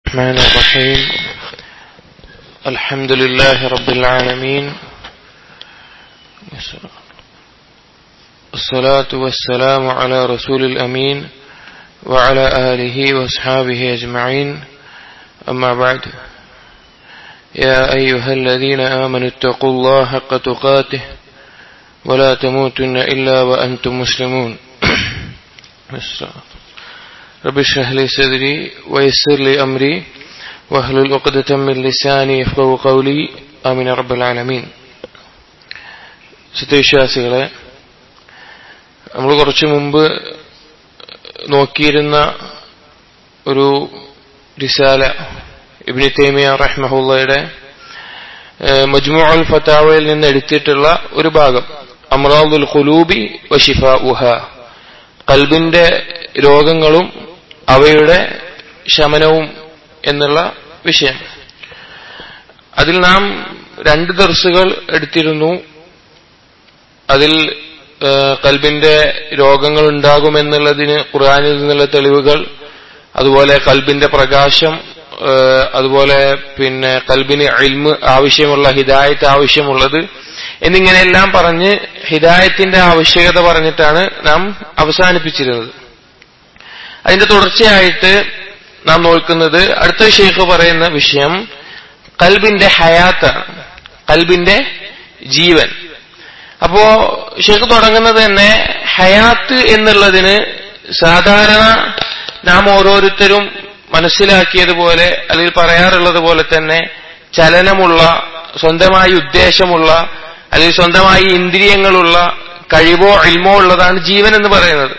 الرحمن الرحيم الحمد لله رب العالمين الصلاة والسلام على رسول الأمين وعلى آله وأصحابه أجمعين أما بعد يا أيها الذين آمنوا اتقوا الله حق تقاته ولا تموتن إلا وأنتم مسلمون رب اشرح لي صدري ويسر لي أمري واحلل عقدة من لساني يفقهوا قولي آمين رب العالمين സത്യവിശ്വാസികളെ നമ്മൾ കുറച്ചു മുമ്പ് നോക്കിയിരുന്ന ഒരു റിസാല ഇബ്നി തൈമിയ റഹ്മഹുള്ളയുടെ മജ്മുഅൽ ഫതാവയിൽ നിന്ന് എടുത്തിട്ടുള്ള ഒരു ഭാഗം അമ്രാദുൽ ഖുലൂബി വഷിഫ ഉഹ കൽബിന്റെ രോഗങ്ങളും അവയുടെ ശമനവും എന്നുള്ള വിഷയം അതിൽ നാം രണ്ട് ദർസുകൾ എടുത്തിരുന്നു അതിൽ കൽബിന്റെ രോഗങ്ങൾ ഉണ്ടാകുമെന്നുള്ളതിന് ഖുർആാനിൽ നിന്നുള്ള തെളിവുകൾ അതുപോലെ കൽബിന്റെ പ്രകാശം അതുപോലെ പിന്നെ കൽബിന് ഇൽമ് ആവശ്യമുള്ള ഹിദായത്ത് ആവശ്യമുള്ളത് എന്നിങ്ങനെയെല്ലാം പറഞ്ഞ് ഹിദായത്തിന്റെ ആവശ്യകത പറഞ്ഞിട്ടാണ് നാം അവസാനിപ്പിച്ചിരുന്നത് അതിന്റെ തുടർച്ചയായിട്ട് നാം നോക്കുന്നത് അടുത്ത ഷെയ്ഖ് പറയുന്ന വിഷയം കൽബിന്റെ ഹയാത്താണ് കൽബിന്റെ ജീവൻ അപ്പോ ഷെയ്ഖ് തുടങ്ങുന്നത് തന്നെ ഹയാത്ത് എന്നുള്ളതിന് സാധാരണ നാം ഓരോരുത്തരും മനസ്സിലാക്കിയതുപോലെ അല്ലെങ്കിൽ പറയാറുള്ളത് പോലെ തന്നെ ചലനമുള്ള സ്വന്തമായി ഉദ്ദേശമുള്ള അല്ലെങ്കിൽ സ്വന്തമായി ഇന്ദ്രിയങ്ങളുള്ള കഴിവോ ഇൽമോ ഉള്ളതാണ് ജീവൻ എന്ന് പറയുന്നത്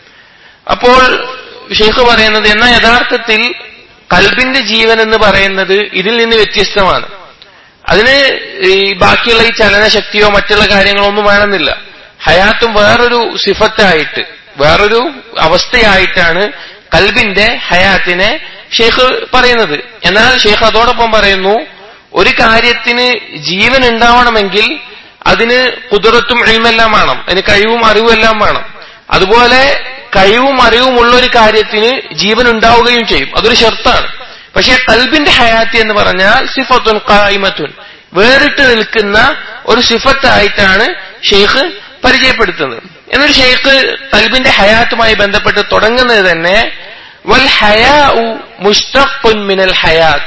അപ്പോൾ ഷെയ്ഖ് പറയുന്നത് എന്നാൽ യഥാർത്ഥത്തിൽ കൽബിന്റെ ജീവൻ എന്ന് പറയുന്നത് ഇതിൽ നിന്ന് വ്യത്യസ്തമാണ് അതിന് ഈ ബാക്കിയുള്ള ഈ ചലനശക്തിയോ മറ്റുള്ള കാര്യങ്ങളോ ഒന്നും വേണമെന്നില്ല ഹയാത്തും വേറൊരു സിഫത്തായിട്ട് വേറൊരു അവസ്ഥയായിട്ടാണ് കൽബിന്റെ ഹയാത്തിനെ ഷെയ്ഖ് പറയുന്നത് എന്നാൽ ഷെയ്ഖ് അതോടൊപ്പം പറയുന്നു ഒരു കാര്യത്തിന് ജീവൻ ഉണ്ടാവണമെങ്കിൽ അതിന് കുതിരത്തും എഴുമെല്ലാം വേണം അതിന് കഴിവും അറിവും എല്ലാം വേണം അതുപോലെ കഴിവും അറിവും ഉള്ള ഒരു കാര്യത്തിന് ജീവൻ ഉണ്ടാവുകയും ചെയ്യും അതൊരു ഷർത്താണ് പക്ഷേ കൽബിന്റെ ഹയാത്തി എന്ന് പറഞ്ഞാൽ സിഫത്തുൻ കായിമത്തുൻ വേറിട്ട് നിൽക്കുന്ന ഒരു സിഫത്തായിട്ടാണ് ഷെയ്ഖ് പരിചയപ്പെടുത്തുന്നത് എന്നൊരു ഷെയ്ഖ് കൽബിന്റെ ഹയാത്തുമായി ബന്ധപ്പെട്ട് തുടങ്ങുന്നത് തന്നെ വൽ ഹയാ മുസ്തഖുൻ മിനൽ ഹയാത്ത്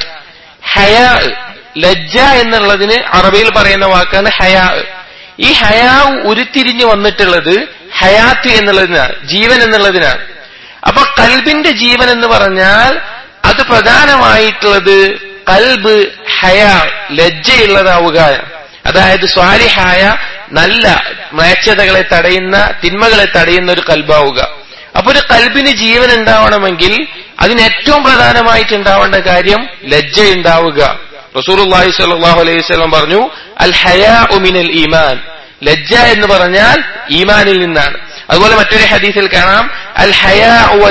ഹയാ ലജ്ജ എന്നുള്ളതിന് അറബിയിൽ പറയുന്ന വാക്കാണ് ഹയാ ഈ ഹയാ ഉരുത്തിരിഞ്ഞു വന്നിട്ടുള്ളത് ഹയാത്ത് എന്നുള്ളതിനാണ് ജീവൻ എന്നുള്ളതിനാണ് അപ്പൊ കൽബിന്റെ ജീവൻ എന്ന് പറഞ്ഞാൽ അത് പ്രധാനമായിട്ടുള്ളത് കൽബ് ഹയാ ലജ്ജയുള്ളതാവുക അതായത് സ്വാലിഹായ നല്ല മ്ലേച്ഛതകളെ തടയുന്ന തിന്മകളെ തടയുന്ന ഒരു കൽബാവുക അപ്പൊ ഒരു കൽബിന് ജീവൻ ഉണ്ടാവണമെങ്കിൽ അതിന് ഏറ്റവും പ്രധാനമായിട്ട് ഉണ്ടാവേണ്ട കാര്യം ലജ്ജ ഉണ്ടാവുക റസൂർഹി സാഹു അലൈഹി സ്വലം പറഞ്ഞു അൽ ഹയാ ഉമിനൽ ഈമാൻ ലജ്ജ എന്ന് പറഞ്ഞാൽ ഈമാനിൽ നിന്നാണ് അതുപോലെ മറ്റൊരു ഹദീസിൽ കാണാം അൽ ഹയാ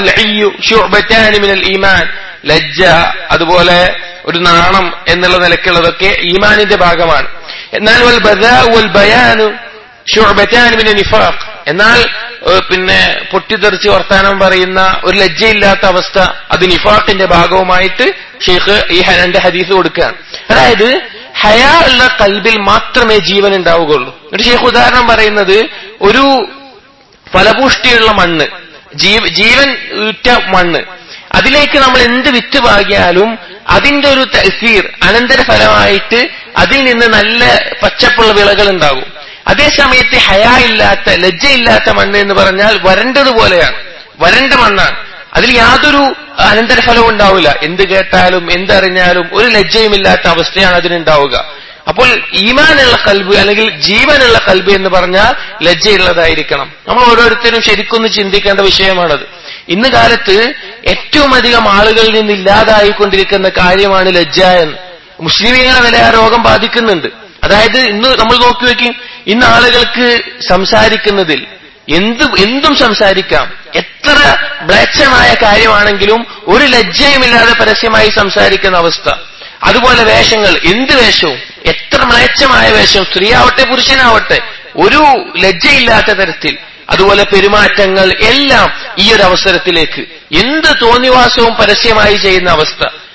മിനൽ ഈമാൻ ലജ്ജ അതുപോലെ ഒരു നാണം എന്നുള്ള നിലക്കുള്ളതൊക്കെ ഈമാനിന്റെ ഭാഗമാണ് എന്നാൽ വൽ വൽ ബയാനു മിനൽ നിഫാഖ് എന്നാൽ പിന്നെ പൊട്ടിത്തെറിച്ച് വർത്താനം പറയുന്ന ഒരു ലജ്ജയില്ലാത്ത അവസ്ഥ അത് നിഫാഖിന്റെ ഭാഗവുമായിട്ട് ഷെയ്ഖ് ഈ രണ്ട് ഹദീസ് കൊടുക്കുകയാണ് അതായത് ഹയാ ഉള്ള കൽബിൽ മാത്രമേ ജീവൻ ഉണ്ടാവുകയുള്ളൂ എന്നിട്ട് ഷെയ്ഖ് ഉദാഹരണം പറയുന്നത് ഒരു ഫലപുഷ്ടിയുള്ള മണ്ണ് ജീവൻ ഉറ്റ മണ്ണ് അതിലേക്ക് നമ്മൾ എന്ത് വിത്ത് പാകിയാലും അതിന്റെ ഒരു തസീർ അനന്തരഫലമായിട്ട് അതിൽ നിന്ന് നല്ല പച്ചപ്പുള്ള വിളകൾ ഉണ്ടാകും അതേസമയത്ത് ഹയാ ഇല്ലാത്ത ലജ്ജയില്ലാത്ത മണ്ണ് എന്ന് പറഞ്ഞാൽ വരണ്ടതുപോലെയാണ് വരണ്ട മണ്ണാണ് അതിൽ യാതൊരു അനന്തരഫലവും ഉണ്ടാവില്ല എന്ത് കേട്ടാലും എന്തറിഞ്ഞാലും ഒരു ലജ്ജയുമില്ലാത്ത അവസ്ഥയാണ് അതിനുണ്ടാവുക അപ്പോൾ ഈമാനുള്ള കൽബ് അല്ലെങ്കിൽ ജീവനുള്ള കൽബ് എന്ന് പറഞ്ഞാൽ ലജ്ജയുള്ളതായിരിക്കണം നമ്മൾ ഓരോരുത്തരും ശരിക്കൊന്ന് ചിന്തിക്കേണ്ട വിഷയമാണത് ഇന്ന് കാലത്ത് ഏറ്റവും അധികം ആളുകളിൽ നിന്ന് ഇല്ലാതായിക്കൊണ്ടിരിക്കുന്ന കാര്യമാണ് ലജ്ജ എന്ന് മുസ്ലിമീങ്ങളെ വരെ ആ രോഗം ബാധിക്കുന്നുണ്ട് അതായത് ഇന്ന് നമ്മൾ നോക്കി വെക്കും ഇന്ന് ആളുകൾക്ക് സംസാരിക്കുന്നതിൽ എന്ത് എന്തും സംസാരിക്കാം എത്ര മ്ലേച്ഛമായ കാര്യമാണെങ്കിലും ഒരു ലജ്ജയുമില്ലാതെ പരസ്യമായി സംസാരിക്കുന്ന അവസ്ഥ അതുപോലെ വേഷങ്ങൾ എന്ത് വേഷവും എത്ര മ്ലേച്ഛമായ വേഷം സ്ത്രീയാവട്ടെ പുരുഷനാവട്ടെ ഒരു ലജ്ജയില്ലാത്ത തരത്തിൽ അതുപോലെ പെരുമാറ്റങ്ങൾ എല്ലാം ഈ ഒരു അവസരത്തിലേക്ക് എന്ത് തോന്നിവാസവും പരസ്യമായി ചെയ്യുന്ന അവസ്ഥ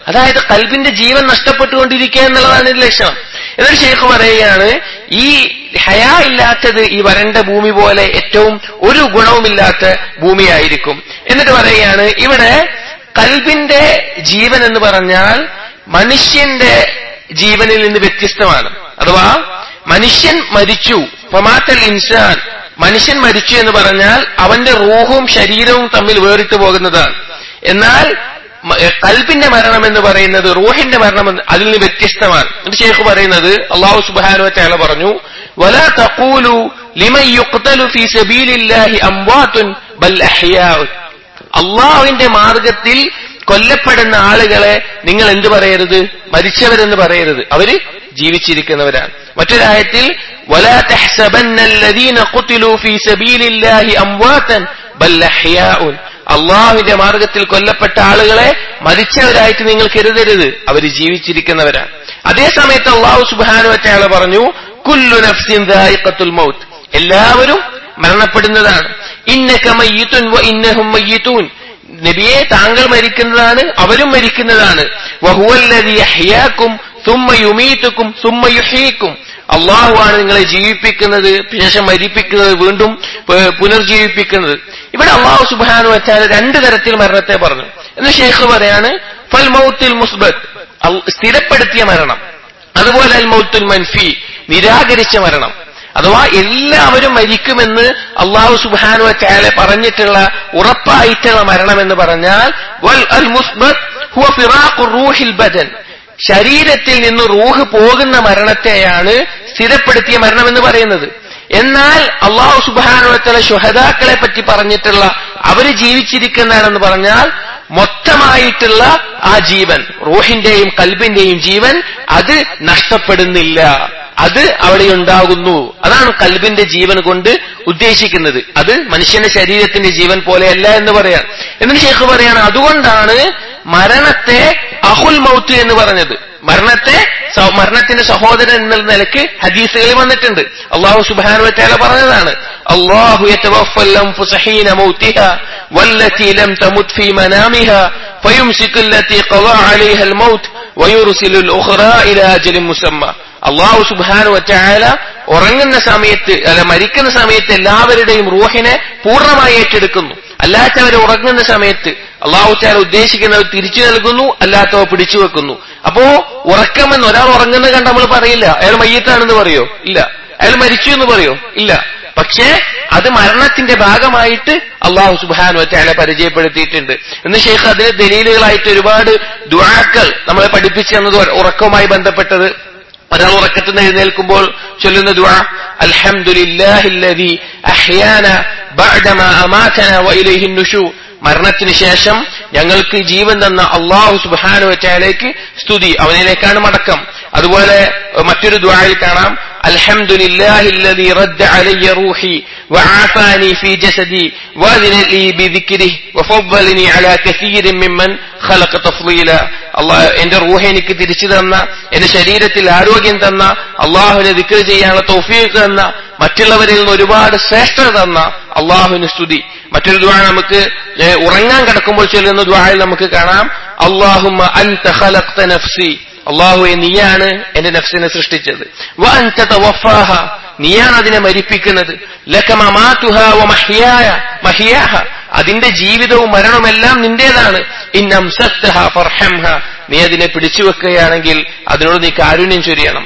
അതായത് കൽബിന്റെ ജീവൻ നഷ്ടപ്പെട്ടുകൊണ്ടിരിക്കുക എന്നുള്ളതാണ് ഇതിന്റെ ലക്ഷണം എന്നിട്ട് ഷെയ്ഖ് പറയുകയാണ് ഈ ഹയാ ഇല്ലാത്തത് ഈ വരണ്ട ഭൂമി പോലെ ഏറ്റവും ഒരു ഗുണവുമില്ലാത്ത ഭൂമിയായിരിക്കും എന്നിട്ട് പറയുകയാണ് ഇവിടെ കൽബിന്റെ ജീവൻ എന്ന് പറഞ്ഞാൽ മനുഷ്യന്റെ ജീവനിൽ നിന്ന് വ്യത്യസ്തമാണ് അഥവാ മനുഷ്യൻ മരിച്ചു പ്രമാത്തൽ ഇൻസാൻ മനുഷ്യൻ മരിച്ചു എന്ന് പറഞ്ഞാൽ അവന്റെ റൂഹും ശരീരവും തമ്മിൽ വേറിട്ട് പോകുന്നതാണ് എന്നാൽ കൽബിന്റെ മരണം എന്ന് പറയുന്നത് റൂഹിന്റെ മരണം അതിൽ നിന്ന് വ്യത്യസ്തമാണ് ഇത് ഷേഖ് പറയുന്നത് അള്ളാഹു സുബാനു വച്ചാല പറഞ്ഞു ولا تقولوا لمن يقتل في سبيل الله اموات بل احياء അള്ളാഹുവിന്റെ മാർഗത്തിൽ കൊല്ലപ്പെടുന്ന ആളുകളെ നിങ്ങൾ എന്തു പറയരുത് മരിച്ചവരെന്ന് പറയരുത് അവര് ജീവിച്ചിരിക്കുന്നവരാണ് മറ്റൊരായത്തിൽ ولا تحسبن الذين قتلوا في سبيل الله امواتا بل احياء അള്ളാഹുവിന്റെ മാർഗത്തിൽ കൊല്ലപ്പെട്ട ആളുകളെ മരിച്ചവരായിട്ട് നിങ്ങൾ കരുതരുത് അവർ ജീവിച്ചിരിക്കുന്നവരാണ് അതേ സമയത്ത് അള്ളാഹു സുബാനു വറ്റയാളെ പറഞ്ഞു കുല്ലു നഫ്സിൻ ദായിഖത്തുൽ മൗത്ത് എല്ലാവരും മരണപ്പെടുന്നതാണ് ഇന്നക മയ്യിത്തുൻ വ ഇന്നഹും മയ്യിത്തൂൻ നബിയെ താങ്കൾ മരിക്കുന്നതാണ് അവരും മരിക്കുന്നതാണ് വഹുവല്ലദി അഹ്യാക്കും സുമ്മ യുമീത്തുക്കും സുമ്മ യുഹീക്കും അള്ളാഹുവാണ് നിങ്ങളെ ജീവിപ്പിക്കുന്നത് ശേഷം മരിപ്പിക്കുന്നത് വീണ്ടും പുനർജീവിപ്പിക്കുന്നത് ഇവിടെ അള്ളാഹു സുബാനു വെച്ചാൽ രണ്ട് തരത്തിൽ മരണത്തെ പറഞ്ഞു എന്ന് ഷെയ്ഖ് പറയാണ് ഫൽ മൗത്തിൽ മുസ്ബത്ത് സ്ഥിരപ്പെടുത്തിയ മരണം അതുപോലെ അൽ മൗത്തുൽ മൻഫി നിരാകരിച്ച മരണം അഥവാ എല്ലാവരും മരിക്കുമെന്ന് അള്ളാഹു സുബാനു വച്ചാലെ പറഞ്ഞിട്ടുള്ള ഉറപ്പായിട്ടുള്ള മരണം എന്ന് പറഞ്ഞാൽ വൽ അൽ മുസ്ബത്ത് ഹുവ ഫിറാഖു റൂഹിൽ ബദൻ ശരീരത്തിൽ നിന്ന് റൂഹ് പോകുന്ന മരണത്തെയാണ് സ്ഥിരപ്പെടുത്തിയ മരണം എന്ന് പറയുന്നത് എന്നാൽ അള്ളാഹു സുബാനുവത്തല ശുഹദാക്കളെ പറ്റി പറഞ്ഞിട്ടുള്ള അവര് ജീവിച്ചിരിക്കുന്നതാണെന്ന് പറഞ്ഞാൽ മൊത്തമായിട്ടുള്ള ആ ജീവൻ റൂഹിന്റെയും കൽബിന്റെയും ജീവൻ അത് നഷ്ടപ്പെടുന്നില്ല അത് അവിടെ ഉണ്ടാകുന്നു അതാണ് കൽബിന്റെ ജീവൻ കൊണ്ട് ഉദ്ദേശിക്കുന്നത് അത് മനുഷ്യന്റെ ശരീരത്തിന്റെ ജീവൻ പോലെയല്ല എന്ന് പറയാം എന്നിട്ട് ഷേഖ് പറയാണ് അതുകൊണ്ടാണ് മരണത്തെ അഹുൽ മൗത്ത് എന്ന് പറഞ്ഞത് മരണത്തെ മരണത്തിന്റെ സഹോദരൻ എന്ന നിലക്ക് ഹദീസുകളിൽ വന്നിട്ടുണ്ട് അള്ളാഹു സുബാനു വറ്റാല പറഞ്ഞതാണ് അള്ളാഹു والتي لم تمت في منامها فيمسك التي قضى عليها الموت ويرسل الأخرى إلى أجل مسمى അള്ളാഹു സുബാനു വറ്റായാല ഉറങ്ങുന്ന സമയത്ത് അല്ല മരിക്കുന്ന സമയത്ത് എല്ലാവരുടെയും റൂഹിനെ പൂർണ്ണമായി ഏറ്റെടുക്കുന്നു അല്ലാത്തവർ ഉറങ്ങുന്ന സമയത്ത് അള്ളാഹു ചാല ഉദ്ദേശിക്കുന്നവർ തിരിച്ചു നൽകുന്നു അല്ലാത്തവ പിടിച്ചു വെക്കുന്നു അപ്പോ ഉറക്കമെന്ന് ഒരാൾ ഉറങ്ങുന്നത് കണ്ട് നമ്മൾ പറയില്ല അയാൾ മയ്യത്താണെന്ന് പറയോ ഇല്ല അയാൾ മരിച്ചു എന്ന് പറയോ ഇല്ല പക്ഷേ അത് മരണത്തിന്റെ ഭാഗമായിട്ട് അള്ളാഹു സുബാനു വറ്റാലെ പരിചയപ്പെടുത്തിയിട്ടുണ്ട് എന്ന് ഷെയ്ഖ് അതിന് ദലീലുകളായിട്ട് ഒരുപാട് ദുആക്കൾ നമ്മളെ പഠിപ്പിച്ചു തന്നത് ഉറക്കവുമായി ബന്ധപ്പെട്ടത് ഒരാൾ ഉറക്കത്തിൽ നിന്ന് എഴുന്നേൽക്കുമ്പോൾ ചൊല്ലുന്ന ദുആ അൽഹംദുലില്ലാഹില്ലദി അഹ്യാന ബഅദമാ അമാതന വഇലൈഹി നുഷൂ മരണത്തിന് ശേഷം ഞങ്ങൾക്ക് ജീവൻ തന്ന അള്ളാഹു സുബാനു വറ്റാലേക്ക് സ്തുതി അവനിലേക്കാണ് മടക്കം അതുപോലെ മറ്റൊരു ദ്വായിൽ കാണാം الحمد لله الذي رد علي روحي وعافاني في جسدي واذن لي بذكره وفضلني على كثير ممن خلق تفضيلا അള്ളാഹ് എന്റെ റൂഹ എനിക്ക് തിരിച്ചു തന്ന എന്റെ ശരീരത്തിൽ ആരോഗ്യം തന്ന അള്ളാഹുവിനെ ദിക്ർ ചെയ്യാനുള്ള തൗഫീഖ് തന്ന മറ്റുള്ളവരിൽ നിന്ന് ഒരുപാട് ശ്രേഷ്ഠത തന്ന അള്ളാഹുവിന് സ്തുതി മറ്റൊരു ദ്വാ നമുക്ക് ഉറങ്ങാൻ കിടക്കുമ്പോൾ ചൊല്ലുന്ന ദ്വായിൽ നമുക്ക് കാണാം അള്ളാഹുമ്മ അൻത ഖലഖ്ത നഫ്സി അള്ളാഹുവെ നീയാണ് എന്റെ നഫ്സിനെ സൃഷ്ടിച്ചത് നീയാണ് അതിനെ മരിപ്പിക്കുന്നത് മഹിയാഹ അതിന്റെ ജീവിതവും മരണവുമെല്ലാം നിന്റേതാണ് നീ അതിനെ പിടിച്ചു വെക്കുകയാണെങ്കിൽ അതിനോട് നീ കാരുണ്യം ചൊരിയണം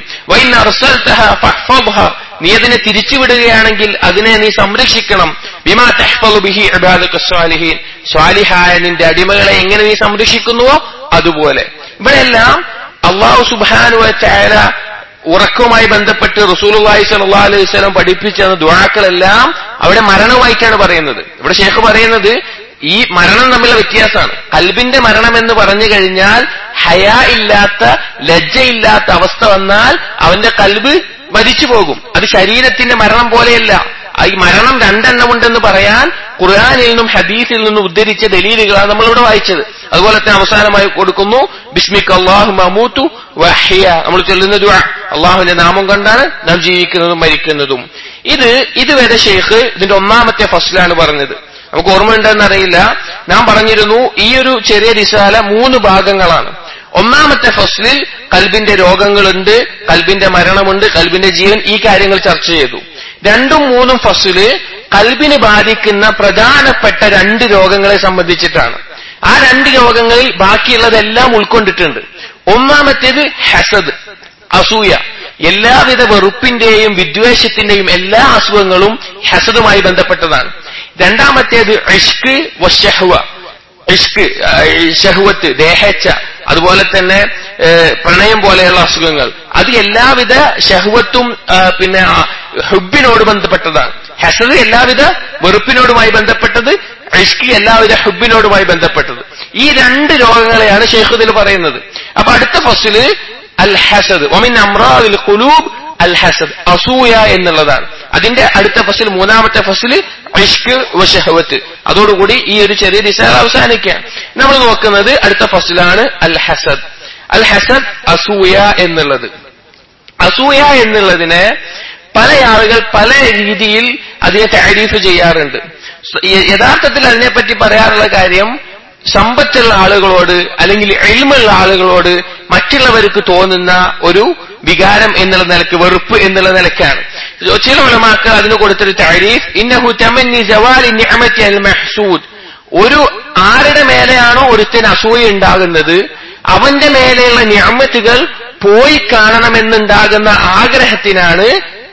നീ അതിനെ തിരിച്ചുവിടുകയാണെങ്കിൽ അതിനെ നീ സംരക്ഷിക്കണം ബിമാ ബിഹി സ്വാലിഹീൻ സ്വാലിഹായ നിന്റെ അടിമകളെ എങ്ങനെ നീ സംരക്ഷിക്കുന്നുവോ അതുപോലെ ഇവിടെയെല്ലാം അള്ളാഹു സുബാനു ചായ ഉറക്കവുമായി ബന്ധപ്പെട്ട് റസൂലുള്ളാഹി സ്വല്ലല്ലാഹു അലൈഹി വസല്ലം പഠിപ്പിച്ച ദുആക്കളെല്ലാം അവിടെ മരണമായിട്ടാണ് പറയുന്നത് ഇവിടെ ഷേഖ് പറയുന്നത് ഈ മരണം തമ്മിലുള്ള വ്യത്യാസമാണ് കൽബിന്റെ മരണം എന്ന് പറഞ്ഞു കഴിഞ്ഞാൽ ഹയ ഇല്ലാത്ത ലജ്ജയില്ലാത്ത അവസ്ഥ വന്നാൽ അവന്റെ കൽബ് മരിച്ചു പോകും അത് ശരീരത്തിന്റെ മരണം പോലെയല്ല ഈ മരണം രണ്ടെണ്ണം ഉണ്ടെന്ന് പറയാൻ ഖുർആാനിൽ നിന്നും ഹദീസിൽ നിന്നും ഉദ്ധരിച്ച ദലീലുകളാണ് നമ്മളിവിടെ വായിച്ചത് അതുപോലെ തന്നെ അവസാനമായി കൊടുക്കുന്നു ബിസ്മിക് അള്ളാഹു മമൂത്തു വഹിയ നമ്മൾ ചൊല്ലുന്ന ദുആ അള്ളാഹുവിന്റെ നാമം കൊണ്ടാണ് നാം ജീവിക്കുന്നതും മരിക്കുന്നതും ഇത് ഇതുവരെ ഷെയ്ഖ് ഇതിന്റെ ഒന്നാമത്തെ ഫസ്റ്റിലാണ് പറഞ്ഞത് നമുക്ക് ഓർമ്മയുണ്ടെന്ന് അറിയില്ല നാം പറഞ്ഞിരുന്നു ഈ ഒരു ചെറിയ റിസാല മൂന്ന് ഭാഗങ്ങളാണ് ഒന്നാമത്തെ ഫസ്ലിൽ കൽബിന്റെ രോഗങ്ങളുണ്ട് കൽബിന്റെ മരണമുണ്ട് കൽബിന്റെ ജീവൻ ഈ കാര്യങ്ങൾ ചർച്ച ചെയ്തു രണ്ടും മൂന്നും ഫസ്ലില് കൽബിന് ബാധിക്കുന്ന പ്രധാനപ്പെട്ട രണ്ട് രോഗങ്ങളെ സംബന്ധിച്ചിട്ടാണ് ആ രണ്ട് രോഗങ്ങളിൽ ബാക്കിയുള്ളതെല്ലാം ഉൾക്കൊണ്ടിട്ടുണ്ട് ഒന്നാമത്തേത് ഹസദ് അസൂയ എല്ലാവിധ വെറുപ്പിന്റെയും വിദ്വേഷത്തിന്റെയും എല്ലാ അസുഖങ്ങളും ഹസദുമായി ബന്ധപ്പെട്ടതാണ് രണ്ടാമത്തേത് ഇഷ്ക് വശഹ്വ ഇഷ്ക് ഷഹ്വത്ത് ദേഹച്ച അതുപോലെ തന്നെ പ്രണയം പോലെയുള്ള അസുഖങ്ങൾ അത് എല്ലാവിധ ഷഹ്വത്തും പിന്നെ ഹുബിനോട് ബന്ധപ്പെട്ടതാണ് ഹസദ് എല്ലാവിധ വെറുപ്പിനോടുമായി ബന്ധപ്പെട്ടത് ഇഷ്കി എല്ലാവിധ ഹുബിനോടുമായി ബന്ധപ്പെട്ടത് ഈ രണ്ട് രോഗങ്ങളെയാണ് ഷെയ്ഖുദിൽ പറയുന്നത് അപ്പൊ അടുത്ത ഫസ്റ്റില് അൽ ഹസദ് ഒമിൻ അമ്രാദിൽ കുലൂബ് അൽ ഹസദ് അസൂയ എന്നുള്ളതാണ് അതിന്റെ അടുത്ത ഫസിൽ മൂന്നാമത്തെ ഫസില് ഇഷ്ക് വഷഹവത്ത് അതോടുകൂടി ഈ ഒരു ചെറിയ ദിശ അവസാനിക്കുകയാണ് നമ്മൾ നോക്കുന്നത് അടുത്ത ഫസിലാണ് അൽ ഹസദ് അൽ ഹസദ് അസൂയ എന്നുള്ളത് അസൂയ എന്നുള്ളതിനെ പല ആളുകൾ പല രീതിയിൽ അതിനെ താരീഫ് ചെയ്യാറുണ്ട് യഥാർത്ഥത്തിൽ അതിനെപ്പറ്റി പറയാറുള്ള കാര്യം സമ്പത്തുള്ള ആളുകളോട് അല്ലെങ്കിൽ എൽമുള്ള ആളുകളോട് മറ്റുള്ളവർക്ക് തോന്നുന്ന ഒരു വികാരം എന്നുള്ള നിലക്ക് വെറുപ്പ് എന്നുള്ള നിലക്കാണ് ചില ഉലമാക്കൾ അതിന് കൊടുത്തൊരു താരീഫ് ഇന്നഹു തമന്നി ജവാലി നിഅമത്തി അൽ മഹ്സൂദ് ഒരു ആരുടെ മേലെയാണോ ഒരുത്തിന് അസൂയ ഉണ്ടാകുന്നത് അവന്റെ മേലെയുള്ള ഞാമത്തുകൾ പോയി കാണണമെന്നുണ്ടാകുന്ന ആഗ്രഹത്തിനാണ്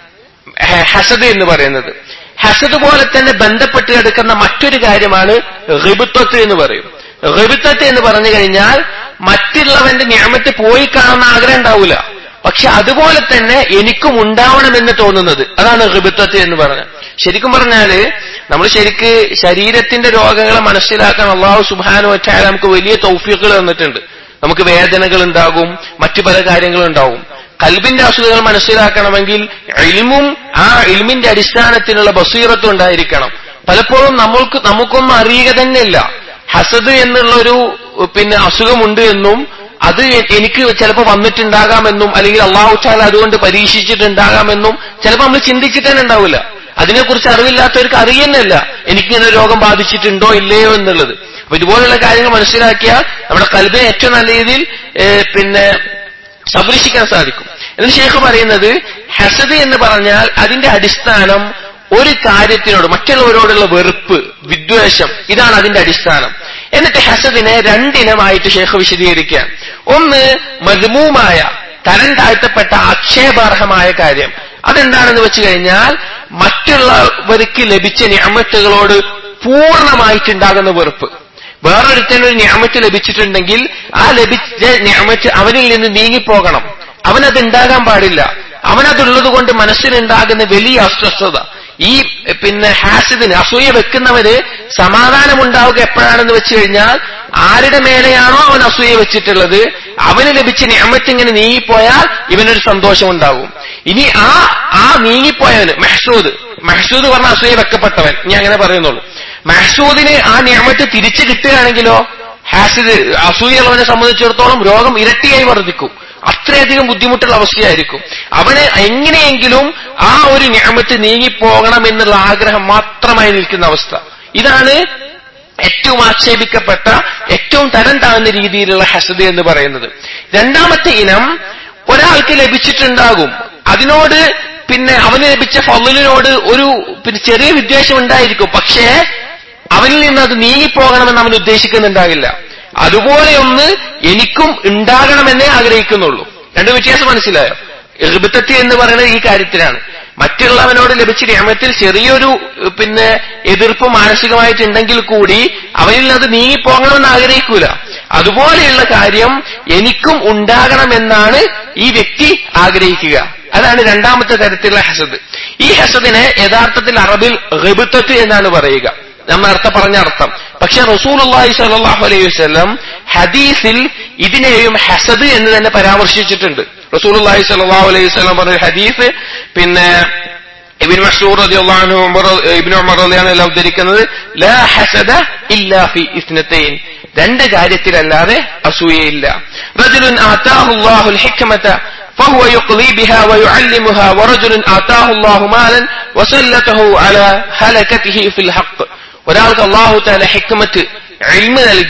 ഹസദ് എന്ന് പറയുന്നത് ഹസദ് പോലെ തന്നെ ബന്ധപ്പെട്ട് കിടക്കുന്ന മറ്റൊരു കാര്യമാണ് റിബുത്വത്ത് എന്ന് പറയും റിബുത്വത്ത് എന്ന് പറഞ്ഞു കഴിഞ്ഞാൽ മറ്റുള്ളവന്റെ ഞാമത്ത് പോയി കാണുന്ന ആഗ്രഹം ഉണ്ടാവില്ല പക്ഷെ അതുപോലെ തന്നെ എനിക്കും ഉണ്ടാവണമെന്ന് തോന്നുന്നത് അതാണ് റിബുത്വത്ത് എന്ന് പറഞ്ഞത് ശരിക്കും പറഞ്ഞാല് നമ്മൾ ശരിക്ക് ശരീരത്തിന്റെ രോഗങ്ങളെ മനസ്സിലാക്കാൻ അള്ളാഹു സുബാനു വച്ചാൽ നമുക്ക് വലിയ തൗഫീഖുകൾ തന്നിട്ടുണ്ട് നമുക്ക് വേദനകൾ ഉണ്ടാകും മറ്റു പല കാര്യങ്ങളും ഉണ്ടാവും കൽബിന്റെ അസുഖങ്ങൾ മനസ്സിലാക്കണമെങ്കിൽ ഇൽമും ആ ഇൽമിന്റെ അടിസ്ഥാനത്തിലുള്ള ബസീറത്തും ഉണ്ടായിരിക്കണം പലപ്പോഴും നമ്മൾക്ക് നമുക്കൊന്നും അറിയുക തന്നെയില്ല ഹസദ് എന്നുള്ളൊരു പിന്നെ അസുഖമുണ്ട് എന്നും അത് എനിക്ക് ചിലപ്പോൾ വന്നിട്ടുണ്ടാകാമെന്നും അല്ലെങ്കിൽ അള്ളാഹു ചാല അതുകൊണ്ട് പരീക്ഷിച്ചിട്ടുണ്ടാകാമെന്നും ചിലപ്പോൾ നമ്മൾ ചിന്തിച്ചിട്ട് തന്നെ ഉണ്ടാവില്ല അതിനെക്കുറിച്ച് അറിവില്ലാത്തവർക്ക് അറിയുന്നില്ല എനിക്കിങ്ങനെ രോഗം ബാധിച്ചിട്ടുണ്ടോ ഇല്ലയോ എന്നുള്ളത് അപ്പൊ ഇതുപോലുള്ള കാര്യങ്ങൾ മനസ്സിലാക്കിയാൽ നമ്മുടെ കൽബിനെ ഏറ്റവും നല്ല രീതിയിൽ പിന്നെ സംരക്ഷിക്കാൻ സാധിക്കും എന്നിട്ട് ഷേഖ് പറയുന്നത് ഹസദ് എന്ന് പറഞ്ഞാൽ അതിന്റെ അടിസ്ഥാനം ഒരു കാര്യത്തിനോട് മറ്റുള്ളവരോടുള്ള വെറുപ്പ് വിദ്വേഷം ഇതാണ് അതിന്റെ അടിസ്ഥാനം എന്നിട്ട് ഹസദിനെ രണ്ടിനമായിട്ട് ഷേഖ് വിശദീകരിക്കുകയാണ് ഒന്ന് മദ്മൂമായ തരം താഴ്ത്തപ്പെട്ട ആക്ഷേപാർഹമായ കാര്യം അതെന്താണെന്ന് വെച്ച് കഴിഞ്ഞാൽ മറ്റുള്ളവർക്ക് ലഭിച്ച ഞാമത്തുകളോട് പൂർണ്ണമായിട്ടുണ്ടാകുന്ന വെറുപ്പ് വേറൊരുത്തനൊരു ഞാമത്ത് ലഭിച്ചിട്ടുണ്ടെങ്കിൽ ആ ലഭിച്ച ഞാമത്ത് അവനിൽ നിന്ന് നീങ്ങിപ്പോകണം അവനത് ഉണ്ടാകാൻ പാടില്ല അവനതുള്ളത് കൊണ്ട് മനസ്സിനുണ്ടാകുന്ന വലിയ അസ്വസ്ഥത ഈ പിന്നെ ഹാസിദിന് അസൂയ വെക്കുന്നവന് സമാധാനമുണ്ടാവുക എപ്പോഴാണെന്ന് വെച്ച് കഴിഞ്ഞാൽ ആരുടെ മേലെയാണോ അവൻ അസൂയ വെച്ചിട്ടുള്ളത് അവന് ലഭിച്ച ഞാമത്ത് ഇങ്ങനെ നീങ്ങിപ്പോയാൽ ഇവനൊരു സന്തോഷം ഉണ്ടാകും ഇനി ആ ആ നീങ്ങിപ്പോയവന് മെഹ്സൂദ് മെഹ്സൂദ് പറഞ്ഞ അസൂയ വെക്കപ്പെട്ടവൻ ഞാൻ അങ്ങനെ പറയുന്നുള്ളൂ മെഹ്സൂദിന് ആ ഞാമത്ത് തിരിച്ചു കിട്ടുകയാണെങ്കിലോ ഹാസിദ് അസൂയുള്ളവനെ സംബന്ധിച്ചിടത്തോളം രോഗം ഇരട്ടിയായി വർദ്ധിക്കും അത്രയധികം ബുദ്ധിമുട്ടുള്ള അവസ്ഥയായിരിക്കും അവന് എങ്ങനെയെങ്കിലും ആ ഒരു ഞാമത്ത് നീങ്ങിപ്പോകണം എന്നുള്ള ആഗ്രഹം മാത്രമായി നിൽക്കുന്ന അവസ്ഥ ഇതാണ് ഏറ്റവും ആക്ഷേപിക്കപ്പെട്ട ഏറ്റവും തരം താഴ്ന്ന രീതിയിലുള്ള ഹസദ് എന്ന് പറയുന്നത് രണ്ടാമത്തെ ഇനം ഒരാൾക്ക് ലഭിച്ചിട്ടുണ്ടാകും അതിനോട് പിന്നെ അവന് ലഭിച്ച ഫലിനോട് ഒരു പിന്നെ ചെറിയ വിദ്വേഷം ഉണ്ടായിരിക്കും പക്ഷേ അവനിൽ നിന്ന് അത് നീങ്ങിപ്പോകണമെന്ന് അവൻ ഉദ്ദേശിക്കുന്നുണ്ടാകില്ല അതുപോലെ ഒന്ന് എനിക്കും ഉണ്ടാകണമെന്നേ ആഗ്രഹിക്കുന്നുള്ളൂ രണ്ട് വ്യത്യാസം മനസ്സിലായോ എഴുപത്തെത്തി എന്ന് പറയുന്നത് ഈ കാര്യത്തിലാണ് മറ്റുള്ളവനോട് ലഭിച്ച നിയമത്തിൽ ചെറിയൊരു പിന്നെ എതിർപ്പ് മാനസികമായിട്ടുണ്ടെങ്കിൽ കൂടി അവനിൽ അത് നീങ്ങിപ്പോകണമെന്ന് ആഗ്രഹിക്കൂല അതുപോലെയുള്ള കാര്യം എനിക്കും ഉണ്ടാകണമെന്നാണ് ഈ വ്യക്തി ആഗ്രഹിക്കുക അതാണ് രണ്ടാമത്തെ തരത്തിലുള്ള ഹസദ് ഈ ഹസദിനെ യഥാർത്ഥത്തിൽ അറബിൽ ഗബിത്തത്ത് എന്നാണ് പറയുക നമ്മൾ നേരത്തെ പറഞ്ഞ അർത്ഥം പക്ഷെ റസൂലുള്ളാഹി സ്വല്ലല്ലാഹു അലൈഹി വസല്ലം ഹദീസിൽ ഇതിനെയും ഹസദ് എന്ന് തന്നെ പരാമർശിച്ചിട്ടുണ്ട് റസൂലുള്ളാഹി സ്വല്ലല്ലാഹു അലൈഹി വസല്ലം പറഞ്ഞ ഹദീസ് പിന്നെ ഇബിൻ മഷൂർ റളിയല്ലാഹു അൻഹു ഉമർ ഇബ്നു ഉമർ റളിയല്ലാഹു അൻഹു ഉദ്ധരിക്കുന്നത് ലാ ഹസദ ഇല്ലാ ഫി ഇസ്നതൈൻ രണ്ട് കാര്യത്തിലല്ലാതെ അസൂയയില്ല റജുലുൻ ആതാഹു അല്ലാഹുൽ ഹിക്മത فهو يقضي بها ويعلمها ورجل آتاه الله مالا وسلته على هلكته في الحق ഒരാൾക്ക് അള്ളാഹു താല ഹിക്മത്ത് ഇൽമ നൽകി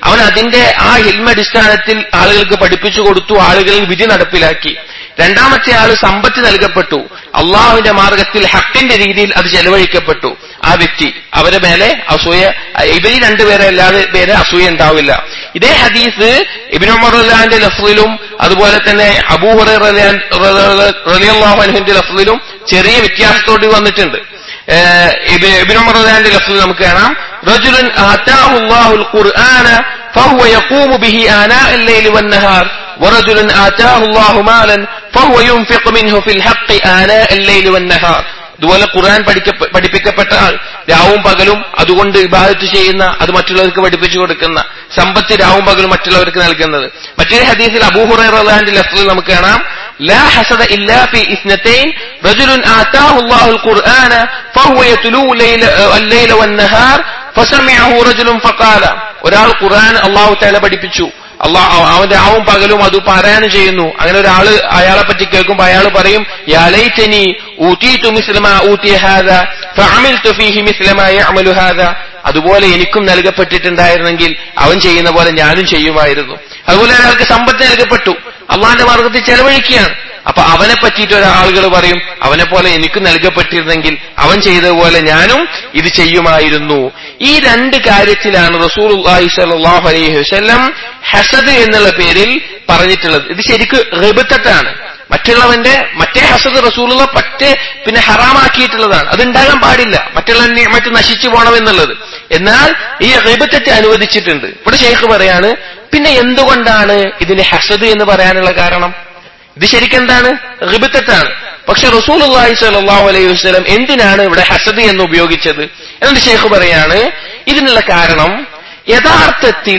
അവൻ അതിന്റെ ആ ഹിൽമ അടിസ്ഥാനത്തിൽ ആളുകൾക്ക് പഠിപ്പിച്ചു കൊടുത്തു ആളുകളിൽ വിധി നടപ്പിലാക്കി രണ്ടാമത്തെ ആള് സമ്പത്ത് നൽകപ്പെട്ടു അള്ളാഹുവിന്റെ മാർഗത്തിൽ ഹക്കിന്റെ രീതിയിൽ അത് ചെലവഴിക്കപ്പെട്ടു ആ വ്യക്തി അവരെ മേലെ അസൂയ ഇവര് രണ്ടുപേരെ അല്ലാതെ പേരെ അസൂയ ഉണ്ടാവില്ല ഇതേ ഹദീസ് ഇബിനുമറിന്റെ ലഫ്ലിലും അതുപോലെ തന്നെ അബൂഹുറിന്റെ ലഫ്ലിലും ചെറിയ വ്യത്യാസത്തോട് വന്നിട്ടുണ്ട് ഇബിനുമറിന്റെ ലഫ്ലിൽ നമുക്ക് കാണാം റജുലൻ ആത്താഹുല്ലാഹുൽ ഖുർആന فهو يقوم به آناء الليل والنهار ورجل آتاه الله مالا فهو ينفق منه في الحق آناء الليل والنهار ഇതുപോലെ ഖുർആൻ പഠിപ്പിക്കപ്പെട്ട ആൾ രാവും പകലും അതുകൊണ്ട് ഇബാദത്ത് ചെയ്യുന്ന അത് മറ്റുള്ളവർക്ക് പഠിപ്പിച്ചു കൊടുക്കുന്ന സമ്പത്ത് രാവും പകലും മറ്റുള്ളവർക്ക് നൽകുന്നത് മറ്റൊരു ഹദീസിൽ അബൂഹുറൈന്റെ ലഫ്സിൽ നമുക്ക് കാണാം لا حسد إلا في اثنتين رجل آتاه الله القرآن فهو يتلو الليل والنهار فسمعه رجل فقال ഒരാൾ ഖുർആൻ അള്ളാഹു താല പഠിപ്പിച്ചു അള്ളാഹ് അവന്റെ ആവും പകലും അത് പാരായണം ചെയ്യുന്നു അങ്ങനെ ഒരാള് അയാളെ പറ്റി കേൾക്കുമ്പോ അയാൾ പറയും യാലൈറ്റനി ഊറ്റീതു മിസ്ലമ ഊറ്റിയ ഹാദ ഫഅമിൽതു ഫീഹി മിസ്ലമ യഅമലു ഹാദ അതുപോലെ എനിക്കും നൽകപ്പെട്ടിട്ടുണ്ടായിരുന്നെങ്കിൽ അവൻ ചെയ്യുന്ന പോലെ ഞാനും ചെയ്യുമായിരുന്നു അതുപോലെ ഒരാൾക്ക് സമ്പത്ത് നൽകപ്പെട്ടു അള്ളാന്റെ മാർഗത്തിൽ ചെലവഴിക്കുകയാണ് അപ്പൊ അവനെ പറ്റിയിട്ട് ഒരാളുകൾ പറയും അവനെ പോലെ എനിക്ക് നൽകപ്പെട്ടിരുന്നെങ്കിൽ അവൻ ചെയ്തതുപോലെ ഞാനും ഇത് ചെയ്യുമായിരുന്നു ഈ രണ്ട് കാര്യത്തിലാണ് റസൂൽ സലാഹു അലൈഹി വസ്ലം ഹസദ് എന്നുള്ള പേരിൽ പറഞ്ഞിട്ടുള്ളത് ഇത് ശരിക്ക് റിബത്തത്താണ് മറ്റുള്ളവന്റെ മറ്റേ ഹസദ് റസൂലുള്ള പറ്റേ പിന്നെ ഹറാമാക്കിയിട്ടുള്ളതാണ് അത് ഉണ്ടാകാൻ പാടില്ല മറ്റുള്ള മറ്റ് നശിച്ചു പോകണമെന്നുള്ളത് എന്നാൽ ഈ റിബത്തത്തെ അനുവദിച്ചിട്ടുണ്ട് ഇവിടെ ഷെയ്ഖ് പറയാണ് പിന്നെ എന്തുകൊണ്ടാണ് ഇതിന് ഹസദ് എന്ന് പറയാനുള്ള കാരണം ഇത് ശരിക്കെന്താണ് റിബത്തത്താണ് പക്ഷെ റസൂൽ അള്ളാഹി സ്വല്ലല്ലാഹു അലൈഹി വസ്ലം എന്തിനാണ് ഇവിടെ ഹസദ് എന്ന് ഉപയോഗിച്ചത് എന്നിട്ട് ഷെയ്ഖ് പറയാണ് ഇതിനുള്ള കാരണം യഥാർത്ഥത്തിൽ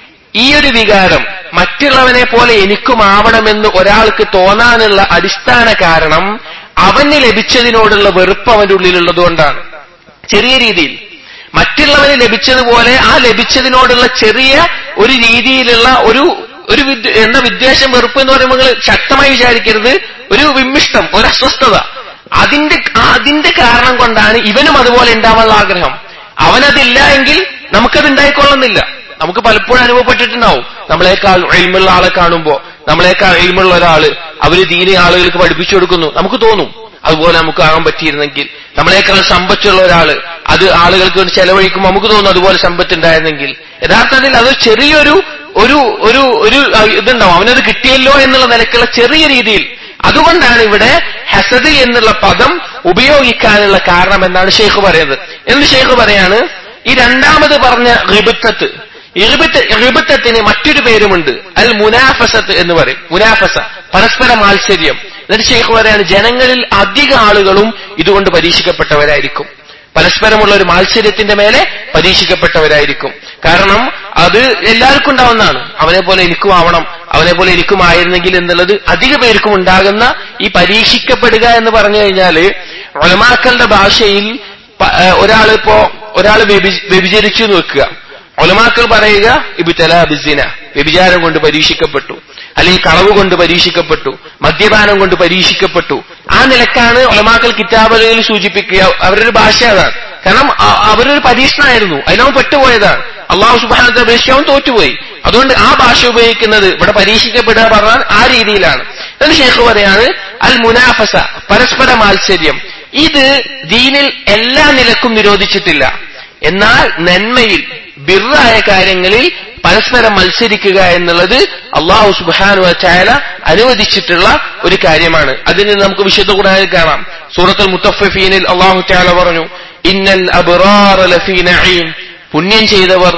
ഈ ഒരു വികാരം മറ്റുള്ളവനെ പോലെ എനിക്കുമാവണമെന്ന് ഒരാൾക്ക് തോന്നാനുള്ള അടിസ്ഥാന കാരണം അവന് ലഭിച്ചതിനോടുള്ള വെറുപ്പ് അവന്റെ ഉള്ളിലുള്ളതുകൊണ്ടാണ് ചെറിയ രീതിയിൽ മറ്റുള്ളവന് ലഭിച്ചതുപോലെ ആ ലഭിച്ചതിനോടുള്ള ചെറിയ ഒരു രീതിയിലുള്ള ഒരു ഒരു എന്ന വിദ്വേഷം വെറുപ്പ് എന്ന് പറയുമ്പോൾ നിങ്ങൾ ശക്തമായി വിചാരിക്കരുത് ഒരു വിമ്മിഷ്ടം ഒരു അസ്വസ്ഥത അതിന്റെ അതിന്റെ കാരണം കൊണ്ടാണ് ഇവനും അതുപോലെ ഉണ്ടാവാനുള്ള ആഗ്രഹം അവനതില്ല എങ്കിൽ നമുക്കത് ഉണ്ടായിക്കൊള്ളുന്നില്ല നമുക്ക് പലപ്പോഴും അനുഭവപ്പെട്ടിട്ടുണ്ടാവും നമ്മളെക്കാൾ എൽമുള്ള ആളെ കാണുമ്പോ നമ്മളെക്കാൾ എൽമുള്ള ഒരാള് അവര് ദീനി ആളുകൾക്ക് പഠിപ്പിച്ചു കൊടുക്കുന്നു നമുക്ക് തോന്നും അതുപോലെ നമുക്ക് ആകാൻ പറ്റിയിരുന്നെങ്കിൽ നമ്മളെക്കാൾ സമ്പത്തുള്ള ഒരാള് അത് ആളുകൾക്ക് വേണ്ടി ചെലവഴിക്കുമ്പോൾ നമുക്ക് തോന്നും അതുപോലെ സമ്പത്ത് ഉണ്ടായിരുന്നെങ്കിൽ യഥാർത്ഥത്തിൽ അത് ചെറിയൊരു ഒരു ഒരു ഒരു ഇതുണ്ടാവും അവനത് കിട്ടിയല്ലോ എന്നുള്ള നിലക്കുള്ള ചെറിയ രീതിയിൽ അതുകൊണ്ടാണ് ഇവിടെ ഹസദ് എന്നുള്ള പദം ഉപയോഗിക്കാനുള്ള കാരണം എന്നാണ് ഷെയ്ഖ് പറയുന്നത് എന്ന് ഷെയ്ഖ് പറയാണ് ഈ രണ്ടാമത് പറഞ്ഞ റിബിത്തത്ത് റിബിത്തത്തിന് മറ്റൊരു പേരുമുണ്ട് അൽ മുനാഫസത്ത് എന്ന് പറയും മുനാഫസ പരസ്പര മാത്സര്യം എന്നിട്ട് ഷെയ്ഖ് പറയാണ് ജനങ്ങളിൽ അധിക ആളുകളും ഇതുകൊണ്ട് പരീക്ഷിക്കപ്പെട്ടവരായിരിക്കും പരസ്പരമുള്ള ഒരു മാത്സര്യത്തിന്റെ മേലെ പരീക്ഷിക്കപ്പെട്ടവരായിരിക്കും കാരണം അത് എല്ലാവർക്കും ഉണ്ടാവുന്നതാണ് അവനെ പോലെ എനിക്കും ആവണം അവനെ പോലെ എനിക്കും ആയിരുന്നെങ്കിൽ എന്നുള്ളത് അധിക പേർക്കും ഉണ്ടാകുന്ന ഈ പരീക്ഷിക്കപ്പെടുക എന്ന് പറഞ്ഞു കഴിഞ്ഞാല് ഒലമാക്കളുടെ ഭാഷയിൽ ഒരാളിപ്പോ ഒരാൾ വ്യഭിചരിച്ചു നോക്കുക ഒലമാക്കൾ പറയുക ഇബിത്തല ബിസിന വ്യഭിചാരം കൊണ്ട് പരീക്ഷിക്കപ്പെട്ടു അല്ലെങ്കിൽ കളവ് കൊണ്ട് പരീക്ഷിക്കപ്പെട്ടു മദ്യപാനം കൊണ്ട് പരീക്ഷിക്കപ്പെട്ടു ആ നിലക്കാണ് ഒലമാക്കൾ കിതാബുകളിൽ സൂചിപ്പിക്കുക അവരുടെ ഭാഷ അതാണ് കാരണം അവരൊരു പരീക്ഷണമായിരുന്നു അതിനവൻ പെട്ടുപോയതാണ് അള്ളാഹു സുബാനത്തെ അപേക്ഷിച്ച് അവൻ തോറ്റുപോയി അതുകൊണ്ട് ആ ഭാഷ ഉപയോഗിക്കുന്നത് ഇവിടെ പരീക്ഷിക്കപ്പെടുക പറഞ്ഞാൽ ആ രീതിയിലാണ് എന്ന് ഷേഖ് പറയാണ് അൽ മുനാഫസ പരസ്പര മാത്സര്യം ഇത് ദീനിൽ എല്ലാ നിലക്കും നിരോധിച്ചിട്ടില്ല എന്നാൽ നന്മയിൽ ബിറായ കാര്യങ്ങളിൽ പരസ്പരം മത്സരിക്കുക എന്നുള്ളത് അള്ളാഹു സുബാനു ചായാല അനുവദിച്ചിട്ടുള്ള ഒരു കാര്യമാണ് അതിന് നമുക്ക് വിശുദ്ധ ഖുർആനിൽ കാണാം സൂറത്തുൽ മുത്തഫീനിൽ അള്ളാഹു ചായാല പറഞ്ഞു ഇന്നൽ അബ്റാറ ലഫീ നഈം പുണ്യം ചെയ്തവർ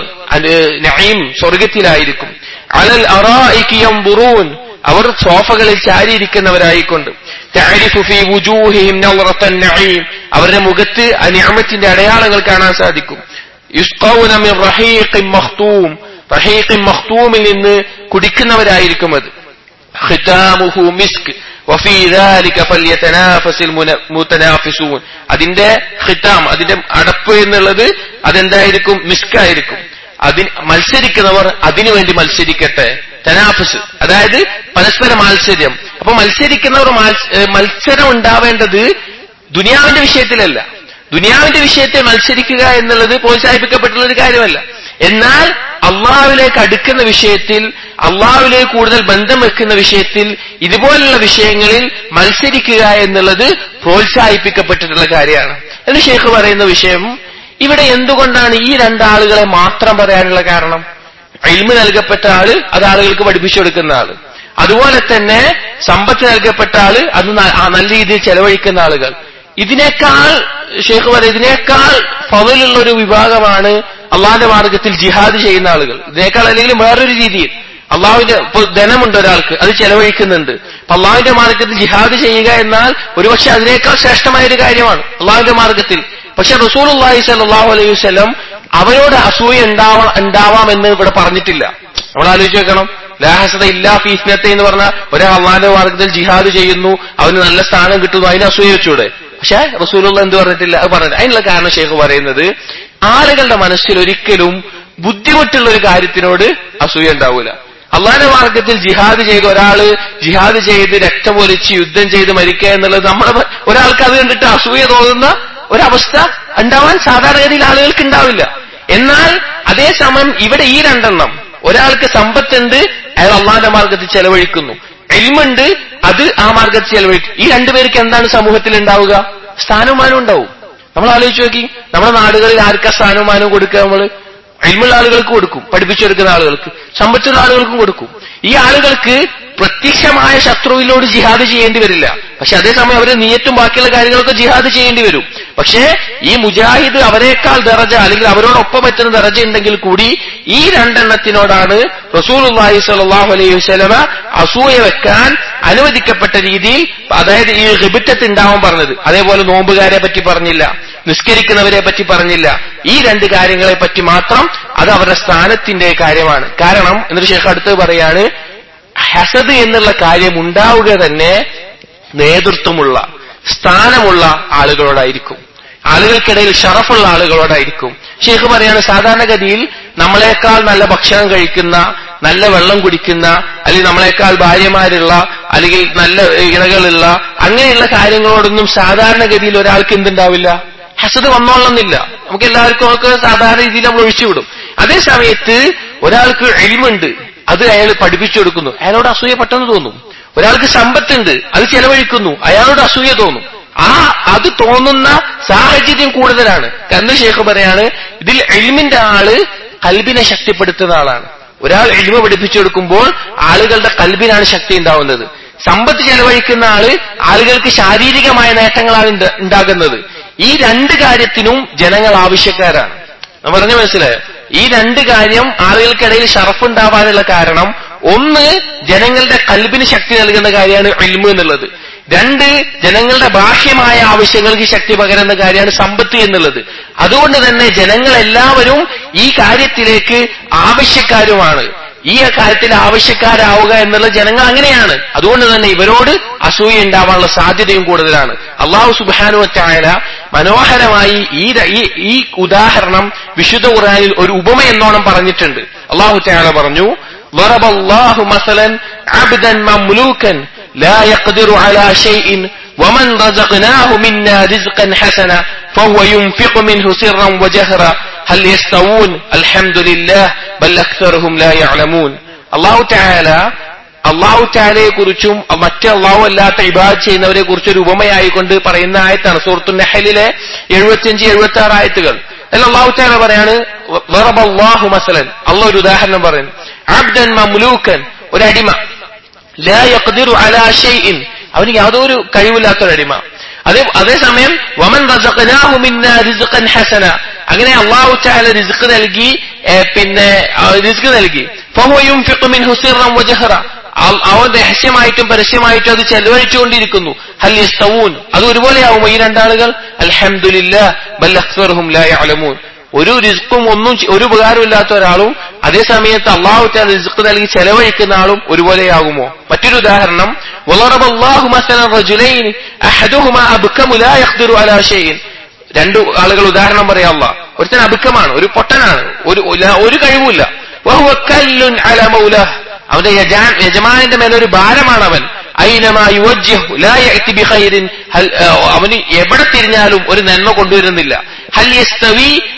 നഈം സ്വർഗത്തിലായിരിക്കും അലൽ അറായികി യംബുറൂൻ അവർ സോഫകളിൽ ചാരിയിരിക്കുന്നവരായിക്കൊണ്ട് തഅരിഫു ഫീ വുജൂഹിഹിം നളറത്തൻ നഈം അവരുടെ മുഖത്ത് ആ നിഅമത്തിന്റെ അടയാളങ്ങൾ കാണാൻ സാധിക്കും യുസ്ഖൗന മിൻ റഹീഖിൻ മഖ്തൂം റഹീഖിൻ മഖ്തൂമിൽ നിന്ന് കുടിക്കുന്നവരായിരിക്കും അത് ഖിതാമുഹു മിസ്ക് വഫീ ذلك فليتنافس المتنافسون അതിന്റെ ഖിതാം അതിന്റെ അടപ്പ് എന്നുള്ളത് അതെന്തായിരിക്കും മിസ്ക് ആയിരിക്കും അതിന് മത്സരിക്കുന്നവർ അതിനു വേണ്ടി മത്സരിക്കട്ടെ തനാഫസ് അതായത് പരസ്പര മാത്സര്യം അപ്പൊ മത്സരിക്കുന്നവർ മത്സരം ഉണ്ടാവേണ്ടത് ദുനിയാവിന്റെ വിഷയത്തിലല്ല ദുനിയാവിന്റെ വിഷയത്തെ മത്സരിക്കുക എന്നുള്ളത് പ്രോത്സാഹിപ്പിക്കപ്പെട്ടുള്ള ഒരു കാര്യമല്ല എന്നാൽ അള്ളാഹുവിലേക്ക് അടുക്കുന്ന വിഷയത്തിൽ അള്ളാഹുവിലേക്ക് കൂടുതൽ ബന്ധം വെക്കുന്ന വിഷയത്തിൽ ഇതുപോലുള്ള വിഷയങ്ങളിൽ മത്സരിക്കുക എന്നുള്ളത് പ്രോത്സാഹിപ്പിക്കപ്പെട്ടിട്ടുള്ള കാര്യമാണ് എന്ന് ഷേഖ് പറയുന്ന വിഷയം ഇവിടെ എന്തുകൊണ്ടാണ് ഈ രണ്ടാളുകളെ മാത്രം പറയാനുള്ള കാരണം ഇൽമ നൽകപ്പെട്ട ആള് അത് ആളുകൾക്ക് പഠിപ്പിച്ചു കൊടുക്കുന്ന ആള് അതുപോലെ തന്നെ സമ്പത്ത് നൽകപ്പെട്ട ആള് അത് ന- ആ നല്ല രീതിയിൽ ചെലവഴിക്കുന്ന ആളുകൾ ഇതിനേക്കാൾ ഷേഖ് പറയും ഇതിനേക്കാൾ ഫവലുള്ള ഒരു വിഭാഗമാണ് അള്ളാഹിന്റെ മാർഗത്തിൽ ജിഹാദ് ചെയ്യുന്ന ആളുകൾ ഇതിനേക്കാൾ അല്ലെങ്കിൽ വേറൊരു രീതിയിൽ അള്ളാഹുവിന്റെ ഇപ്പൊ ധനമുണ്ട് ഒരാൾക്ക് അത് ചെലവഴിക്കുന്നുണ്ട് അപ്പൊ അള്ളാഹുവിന്റെ മാർഗത്തിൽ ജിഹാദ് ചെയ്യുക എന്നാൽ ഒരുപക്ഷെ അതിനേക്കാൾ ശ്രേഷ്ഠമായ ഒരു കാര്യമാണ് അള്ളാഹുവിന്റെ മാർഗത്തിൽ പക്ഷെ റസൂൽ അള്ളാഹി സല്ലാഹു അലൈഹി വസ്ലം അവരോട് അസൂയ ഉണ്ടാവാ ഉണ്ടാവാം എന്ന് ഇവിടെ പറഞ്ഞിട്ടില്ല നമ്മൾ ആലോചിച്ച് വെക്കണം ലാഹസത ഇല്ലാ ഫീസ്നത്തെ എന്ന് പറഞ്ഞാൽ ഒരാൾ അള്ളാഹിന്റെ മാർഗത്തിൽ ജിഹാദ് ചെയ്യുന്നു അവന് നല്ല സ്ഥാനം കിട്ടുന്നു അതിന് അസൂയ വെച്ചൂടെ പക്ഷെ റസൂലുള്ള എന്ത് പറഞ്ഞിട്ടില്ല അത് പറഞ്ഞില്ല അതിനുള്ള കാരണം ഷേഖ് പറയുന്നത് ആളുകളുടെ മനസ്സിൽ ഒരിക്കലും ബുദ്ധിമുട്ടുള്ള ഒരു കാര്യത്തിനോട് അസൂയ ഉണ്ടാവൂല അള്ളാഹിന്റെ മാർഗത്തിൽ ജിഹാദ് ചെയ്ത് ഒരാള് ജിഹാദ് ചെയ്ത് രക്തമൊലിച്ച് യുദ്ധം ചെയ്ത് മരിക്കുക എന്നുള്ളത് നമ്മുടെ ഒരാൾക്ക് അത് കണ്ടിട്ട് അസൂയ തോന്നുന്ന ഒരവസ്ഥ ഉണ്ടാവാൻ സാധാരണഗതിയിൽ ആളുകൾക്ക് ഉണ്ടാവില്ല എന്നാൽ അതേസമയം ഇവിടെ ഈ രണ്ടെണ്ണം ഒരാൾക്ക് സമ്പത്തുണ്ട് അയാൾ അള്ളാഹിന്റെ മാർഗത്തിൽ ചെലവഴിക്കുന്നു എൽമുണ്ട് അത് ആ മാർഗത്തിൽ ചെലവഴിക്കും ഈ രണ്ടുപേർക്ക് എന്താണ് സമൂഹത്തിൽ ഉണ്ടാവുക സ്ഥാനമാനം ഉണ്ടാവും നമ്മൾ ആലോചിച്ച് നോക്കി നമ്മുടെ നാടുകളിൽ ആർക്കാ സ്ഥാനമാനം കൊടുക്കുക നമ്മള് അഴിമുള്ള ആളുകൾക്ക് കൊടുക്കും പഠിപ്പിച്ചു കൊടുക്കുന്ന ആളുകൾക്ക് സമ്പത്തുള്ള ആളുകൾക്കും കൊടുക്കും ഈ ആളുകൾക്ക് പ്രത്യക്ഷമായ ശത്രുവിനോട് ജിഹാദ് ചെയ്യേണ്ടി വരില്ല പക്ഷെ അതേസമയം അവര് നീയറ്റും ബാക്കിയുള്ള കാര്യങ്ങളൊക്കെ ജിഹാദ് ചെയ്യേണ്ടി വരും പക്ഷേ ഈ മുജാഹിദ് അവരെക്കാൾ ദറജ അല്ലെങ്കിൽ അവരോടൊപ്പം എത്തുന്ന ദറജ ഉണ്ടെങ്കിൽ കൂടി ഈ രണ്ടെണ്ണത്തിനോടാണ് റസൂൽ അള്ളാഹി സ്വല്ലല്ലാഹു അലൈഹി വസല്ലമ അസൂയ വെക്കാൻ അനുവദിക്കപ്പെട്ട രീതിയിൽ അതായത് ഈ റിബിറ്റത്ത് ഉണ്ടാവാൻ പറഞ്ഞത് അതേപോലെ നോമ്പുകാരെ പറ്റി പറഞ്ഞില്ല നിസ്കരിക്കുന്നവരെ പറ്റി പറഞ്ഞില്ല ഈ രണ്ട് കാര്യങ്ങളെ പറ്റി മാത്രം അത് അവരുടെ സ്ഥാനത്തിന്റെ കാര്യമാണ് കാരണം എന്നൊരു ശേഷം അടുത്ത് പറയാണ് ഹസദ് എന്നുള്ള കാര്യം ഉണ്ടാവുക തന്നെ നേതൃത്വമുള്ള സ്ഥാനമുള്ള ആളുകളോടായിരിക്കും ആളുകൾക്കിടയിൽ ഷറഫുള്ള ആളുകളോടായിരിക്കും ഷേഖ് പറയാണ് സാധാരണഗതിയിൽ നമ്മളെക്കാൾ നല്ല ഭക്ഷണം കഴിക്കുന്ന നല്ല വെള്ളം കുടിക്കുന്ന അല്ലെങ്കിൽ നമ്മളെക്കാൾ ഭാര്യമാരുള്ള അല്ലെങ്കിൽ നല്ല ഇണകളുള്ള അങ്ങനെയുള്ള കാര്യങ്ങളോടൊന്നും സാധാരണഗതിയിൽ ഒരാൾക്ക് എന്തുണ്ടാവില്ല ഹസദ് വന്നോളന്നില്ല നമുക്ക് എല്ലാവർക്കും ഒക്കെ സാധാരണ രീതിയിൽ നമ്മൾ ഒഴിച്ചുവിടും അതേ സമയത്ത് ഒരാൾക്ക് എളിമുണ്ട് അത് അയാൾ പഠിപ്പിച്ചു കൊടുക്കുന്നു അയാളോട് അസൂയ പെട്ടെന്ന് തോന്നും ഒരാൾക്ക് സമ്പത്തുണ്ട് അത് ചെലവഴിക്കുന്നു അയാളോട് അസൂയ തോന്നും ആ അത് തോന്നുന്ന സാഹചര്യം കൂടുതലാണ് കന്ന് ശേഖ് പറയാണ് ഇതിൽ എളിമിന്റെ ആള് കൽബിനെ ശക്തിപ്പെടുത്തുന്ന ആളാണ് ഒരാൾ എളിമ പഠിപ്പിച്ചു കൊടുക്കുമ്പോൾ ആളുകളുടെ കൽബിനാണ് ശക്തി ഉണ്ടാവുന്നത് സമ്പത്ത് ചെലവഴിക്കുന്ന ആള് ആളുകൾക്ക് ശാരീരികമായ നേട്ടങ്ങളാണ് ഉണ്ട- ഉണ്ടാകുന്നത് ഈ രണ്ട് കാര്യത്തിനും ജനങ്ങൾ ആവശ്യക്കാരാണ് ഞാൻ പറഞ്ഞ മനസ്സിലായോ ഈ രണ്ട് കാര്യം ആളുകൾക്കിടയിൽ ഷറഫുണ്ടാവാനുള്ള കാരണം ഒന്ന് ജനങ്ങളുടെ കൽബിന് ശക്തി നൽകുന്ന കാര്യമാണ് ഇൽമു എന്നുള്ളത് രണ്ട് ജനങ്ങളുടെ ബാഹ്യമായ ആവശ്യങ്ങൾക്ക് ശക്തി പകരുന്ന കാര്യമാണ് സമ്പത്ത് എന്നുള്ളത് അതുകൊണ്ട് തന്നെ ജനങ്ങളെല്ലാവരും ഈ കാര്യത്തിലേക്ക് ആവശ്യക്കാരുമാണ് ഈ കാര്യത്തിൽ ആവശ്യക്കാരാവുക എന്നുള്ള ജനങ്ങൾ അങ്ങനെയാണ് അതുകൊണ്ട് തന്നെ ഇവരോട് അസൂയ ഉണ്ടാവാനുള്ള സാധ്യതയും കൂടുതലാണ് അള്ളാഹു സുബാനു വച്ചായ മനോഹരമായി ഈ ര- ഈ- ഈ ഉദാഹരണം വിശുദ്ധ ഖുർആനിൽ ഒരു ഉപമ എന്നോണം പറഞ്ഞിട്ടുണ്ട് അള്ളാഹു ചാല പറഞ്ഞു ضرب الله مثلا عبدا مملوكا لا يقدر على شيء ومن رزقناه منا رزقا حسنا فهو ينفق منه سرا وجهرا هل يستوون الحمد لله بل أكثرهم لا يعلمون الله تعالى അള്ളാഹു ചാലയെ കുറിച്ചും മറ്റ് അള്ളാഹു അല്ലാത്ത ഇബാദ് ചെയ്യുന്നവരെ കുറിച്ച് ഒരു ഉപമയായിക്കൊണ്ട് പറയുന്ന ആയത്താണ് സൂറത്തു നെഹലിലെ എഴുപത്തിയഞ്ച് എഴുപത്തി ആറ് ആയത്തുകൾ അതിൽ അള്ളാഹു ചാല പറയാണ് അള്ളാഹു മസലൻ അള്ളാഹ് ഒരു ഉദാഹരണം പറയുന്നു അബ്ദൻ മംലൂക്കൻ ഒരു അടിമ ലാ യഖ്ദിറു അലാ ഷൈഇൻ അവന് യാതൊരു കഴിവില്ലാത്ത ഒരു അടിമ അതേ അതേസമയം വമൻ റസഖനാഹു മിന്നാ റിസ്ഖൻ ഹസന അങ്ങനെ അള്ളാഹു തആല റിസ്ക് നൽകി ഏ, പിന്നെ ആ, റിസ്ക് നൽകി ഫഹുവ യുൻഫിഖു മിൻഹു സിർറൻ വജഹറ അവ- അവൻ രഹസ്യമായിട്ടും പരസ്യമായിട്ടും അത് ചെലവഴിച്ചുകൊണ്ടിരിക്കുന്നു ഹൽ യസ്തവൂൻ അത് ഒരുപോലെയാവുമോ ഈ രണ്ടാളുകൾ അൽഹംദുലില്ലാ ബൽ അക്സറുഹും ലാ യഅലമൂൻ ഒരു റിസ്ക്കും ഒന്നും ചെ- ഒരു ഉപകാരമില്ലാത്ത ഒരാളും അതേ സമയത്ത് അള്ളാഹു താല റിസ്ക് നൽകി ചെലവഴിക്കുന്ന ആളും ഒരുപോലെയാകുമോ മറ്റൊരു ഉദാഹരണം وضرب الله مثلا رجلين احدهما ابكم لا يقدر على شيء രണ്ടു ആളുകൾ ഉദാഹരണം പറയാം അള്ളാഹ് ഒരുത്തൻ അബുക്കമാണ് ഒരു പൊട്ടനാണ് ഒരു ല- ഒരു കഴിവുമില്ല വഹുവ കല്ലുൻ അല മൗലാഹ് അവന്റെ യജാ- യജമാനന്റെ മേലെ ഒരു ഭാരമാണ് അവൻ ഐനമാ യുവജ്ജിഹു ലാ യഅതി ബിഖൈരിൻ ഹൽ ആ, അവന് എവിടെ തിരിഞ്ഞാലും ഒരു നന്മ കൊണ്ടുവരുന്നില്ല ഹൽ യസ്തവി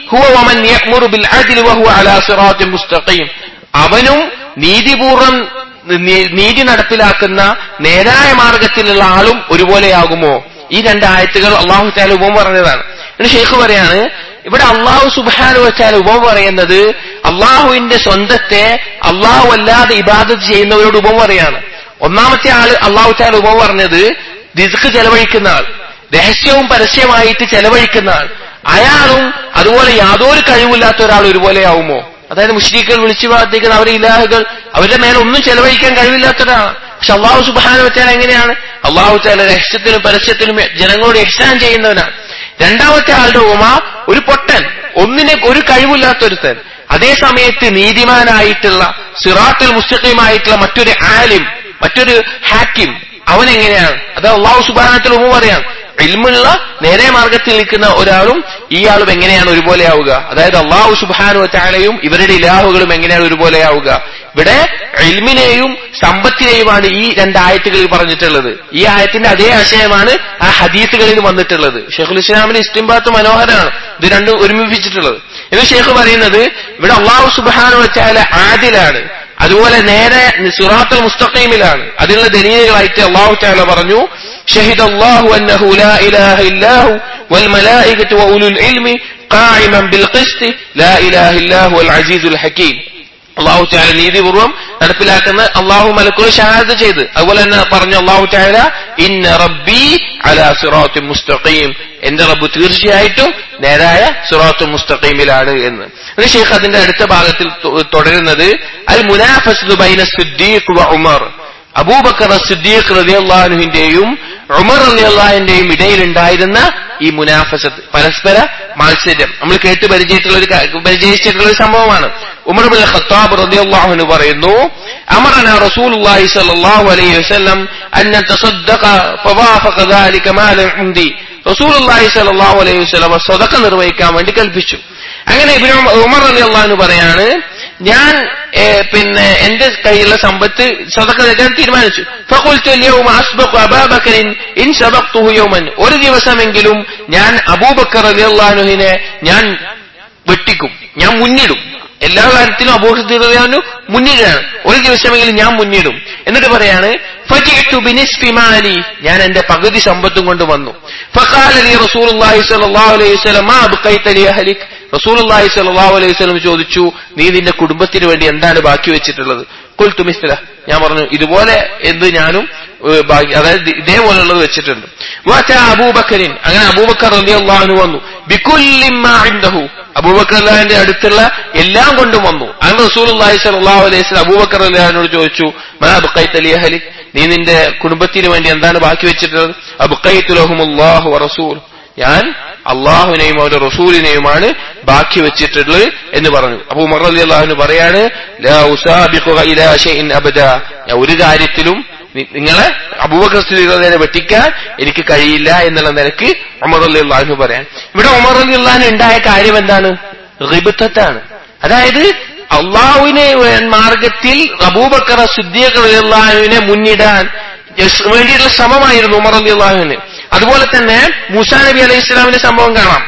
ഹുവ വമൻ യഅ്മുറു ബിൽ അദ്ലി വഹുവ അലാ സിറാത്തിൻ മുസ്തഖീം അവനും നീതിപൂർവം നീ- നീതി നടപ്പിലാക്കുന്ന നേരായ മാർഗത്തിലുള്ള ആളും ഒരുപോലെയാകുമോ ഈ രണ്ട് ആയത്തുകൾ അള്ളാഹു താല ഉപമ പറഞ്ഞതാണ് എന്നിട്ട് ഷെയ്ഖ് പറയാണ് ഇവിടെ അള്ളാഹു സുബാനു വെച്ചാൽ ഉപമ പറയുന്നത് അള്ളാഹുവിന്റെ സ്വന്തത്തെ അള്ളാഹു അല്ലാതെ ഇബാദത്ത് ചെയ്യുന്നവരോട് ഉപമ പറയാണ് ഒന്നാമത്തെ ആള് അള്ളാഹു താല ഉപമ പറഞ്ഞത് റിസ്ക് ചെലവഴിക്കുന്ന ആൾ രഹസ്യവും പരസ്യമായിട്ട് ചെലവഴിക്കുന്ന ആൾ അയാളും അതുപോലെ യാതൊരു കഴിവില്ലാത്ത ഒരാൾ ഒരുപോലെയാവുമോ അതായത് മുഷ്രീഖുകൾ വിളിച്ചു പ്രാർത്ഥിക്കുന്ന അവരെ ഇലാഹുകൾ അവരുടെ മേലെ ഒന്നും ചെലവഴിക്കാൻ കഴിവില്ലാത്ത ഒരാളാണ് പക്ഷെ അള്ളാഹു സുബാന വെച്ചാൽ എങ്ങനെയാണ് അള്ളാഹു താല രഹസ്യത്തിലും പരസ്യത്തിലും ജനങ്ങളോട് എക്സാൻ ചെയ്യുന്നവനാണ് രണ്ടാമത്തെ ആളുടെ ഉമ ഒരു പൊട്ടൻ ഒന്നിനെ ഒരു കഴിവില്ലാത്തൊരുത്തൻ അതേ സമയത്ത് നീതിമാനായിട്ടുള്ള സിറാത്തുൽ മുസ്തഖീമായിട്ടുള്ള മറ്റൊരു ആലിം മറ്റൊരു ഹാക്കിം അവൻ എങ്ങനെയാണ് അത് അള്ളാഹു സുബാനത്തിൽ ഉമ പറയാം ഇൽമുള്ള നേരെ മാർഗത്തിൽ നിൽക്കുന്ന ഒരാളും ഈ ആളും എങ്ങനെയാണ് ഒരുപോലെയാവുക അതായത് അള്ളാഹു സുബാനു ചാലയും ഇവരുടെ ഇലാഹുകളും എങ്ങനെയാണ് ഒരുപോലെയാവുക ഇവിടെ ഇൽമിനെയും സമ്പത്തിനെയുമാണ് ഈ രണ്ട് ആയത്തുകളിൽ പറഞ്ഞിട്ടുള്ളത് ഈ ആയത്തിന്റെ അതേ ആശയമാണ് ആ ഹദീസുകളിൽ വന്നിട്ടുള്ളത് ഷെയ്ഖുൽ ഇസ്ലാമിന് ഇസ്റ്റിംബാത്ത് മനോഹരമാണ് ഇത് രണ്ടും ഒരുമിപ്പിച്ചിട്ടുള്ളത് ഇത് ഷെയ്ഖ് പറയുന്നത് ഇവിടെ അള്ളാഹു സുബാനു വെച്ചാൽ ആദിലാണ് അതുപോലെ നേരെ സുറാത്തുൽ മുസ്തഖീമിലാണ് അതിനുള്ള ദലീലുകളായിട്ട് അള്ളാഹു താല പറഞ്ഞു ഷഹിദ അള്ളാഹു അന്നഹു ലാ ഇലാഹ ഇല്ലാഹു വൽ മലായികത്തു വഉലുൽ ഇൽമി ഖായിമൻ ബിൽ ഖിസ്തി ലാ ഇലാഹ ഇല്ലാഹു അൽ അസീസുൽ ഹകീം അള്ളാഹു ചാല നീതിപൂർവം നടപ്പിലാക്കുന്ന അള്ളാഹു മലക്കുകൾ ഷഹാദ ചെയ്ത് അതുപോലെ തന്നെ പറഞ്ഞു അള്ളാഹു ചാല ഇന്ന റബ്ബി അലാ സിറാത്തു മുസ്തഖീം എന്റെ റബ്ബ് തീർച്ചയായിട്ടും നേരായ സിറാത്തു മുസ്തഖീമിലാണ് എന്ന് ഇത് ഷെയ്ഖ് അതിന്റെ അടുത്ത ഭാഗത്തിൽ തൊ- തുടരുന്നത് അൽ മുനാഫസ് ബൈന സിദ്ദീഖ് വ ഉമർ അബൂബക്കർ സിദ്ദീഖ് റളിയല്ലാഹുവിന്റെയും ഉമർ റളിയല്ലാഹുവിന്റെയും ഇടയിലുണ്ടായിരുന്ന ഈ മുനാഫസത്ത് പരസ്പര മത്സരം നമ്മൾ കേട്ട് പരിചയിച്ചിട്ടുള്ള ഒരു കാ- പരിചയിച്ചിട്ടുള്ള ഒരു സംഭവമാണ് ഉമർ ബിൻ ഖത്താബ് റളിയല്ലാഹു അൻഹു പറയുന്നു അമറന റസൂലുള്ളാഹി സ്വല്ലല്ലാഹു അലൈഹി വസല്ലം അൻ നതസദ്ദഖ ഫവാഫഖ ذلك മാല ഉംദി റസൂലുള്ളാഹി സ്വല്ലല്ലാഹു അലൈഹി വസല്ലം സദഖ നിർവഹിക്കാൻ വേണ്ടി കൽപ്പിച്ചു അങ്ങനെ ഇബ്നു ഉമർ റളിയല്ലാഹു അൻഹു പറയാണ് ഞാൻ ഏ, പിന്നെ എന്റെ കയ്യിലുള്ള സമ്പത്ത് സദക്ക നൽകാൻ തീരുമാനിച്ചു ഫഖുൽതു അൽയൗമ അസ്ബഖു അബൂബക്കറിൻ ഇൻ സബഖ്തുഹു യൗമൻ ഒരു ദിവസമെങ്കിലും ഞാൻ അബൂബക്കർ റളിയല്ലാഹു അൻഹുവിനെ ഞാൻ വെട്ടിക്കും ഞാൻ മുന്നിടും എല്ലാ കാര്യത്തിലും അബൂഹു മുന്നിടാണ് ഒരു ദിവസമെങ്കിലും ഞാൻ മുന്നിടും എന്നിട്ട് പറയാണ് ഫജിഅ്തു ബിനിസ്ഫി മാലി ഞാൻ എന്റെ പകുതി സമ്പത്തും കൊണ്ട് വന്നു ഫഖാല ലി റസൂലുള്ളാഹി സ്വല്ലല്ലാഹു അലൈഹി വസല്ലം മാ അബ്ഖൈത ലി അഹ്ലിക് റസൂലുള്ളാഹി സ്വല്ലല്ലാഹു അലൈഹി വസല്ലം ചോദിച്ചു നീ നിന്റെ കുടുംബത്തിന് വേണ്ടി എന്താണ് ബാക്കി വെച്ചിട്ടുള്ളത് ഖുൽതു മിസ്ല ഞാൻ പറഞ്ഞു ഇതുപോലെ എന്ത് ഞാനും ഏഹ്, ബാക്കി- അതായത് ഇതേപോലെയുള്ളത് വെച്ചിട്ടുണ്ട് വഅതാ അബൂബക്കറിൻ അങ്ങനെ അബൂബക്കർ റളിയല്ലാഹു അൻഹു വന്നു ബികുല്ലി മാ ഇൻദഹു അബൂബക്കർ അള്ളാഹിന്റെ അടുത്തുള്ള എല്ലാം കൊണ്ടും വന്നു അങ്ങനെ റസൂലുള്ളാഹി സ്വല്ലല്ലാഹു അലൈഹി വസല്ലം അബൂബക്കർ അള്ളാഹിനോട് ചോദിച്ചു മാ അബ്ഖൈത ലി അഹ്ലിക് നീ നിന്റെ കുടുംബത്തിന് വേണ്ടി എന്താണ് ബാക്കി വെച്ചിട്ടുള്ളത് അബ്ഖൈതു ലഹുമുല്ലാഹു വറസൂൽ ഞാൻ അള്ളാഹുവിനെയും അവരുടെ റസൂലിനെയുമാണ് ബാക്കി വെച്ചിട്ടുള്ളത് എന്ന് പറഞ്ഞു അപ്പൊ ഉമർ അലി അള്ളാഹുന് പറയാണ് ലാ ഉസാബിഖുക ഇലാ ഷൈഇൻ അബദ ഞാൻ ഒരു കാര്യത്തിലും നി- നിങ്ങളെ അബൂബക്കർ സിദ്ദീഖിനെ വെട്ടിക്കാൻ എനിക്ക് കഴിയില്ല എന്നുള്ള നിലക്ക് ഉമർ അലി അള്ളാഹു പറയാൻ ഇവിടെ ഉമർ അലി അള്ളാഹിന് ഉണ്ടായ കാര്യം എന്താണ് റിബത്തത്താണ് അതായത് അള്ളാഹുവിനെ മാർഗത്തിൽ അബൂബക്കർ സിദ്ദീഖ് അള്ളാഹുവിനെ മുന്നിടാൻ വേണ്ടിയിട്ടുള്ള ശ്രമമായിരുന്നു ഉമർ അലി അള്ളാഹുവിന് അതുപോലെ തന്നെ മൂസാ നബി അലൈഹി ഇസ്ലാമിന്റെ സംഭവം കാണാം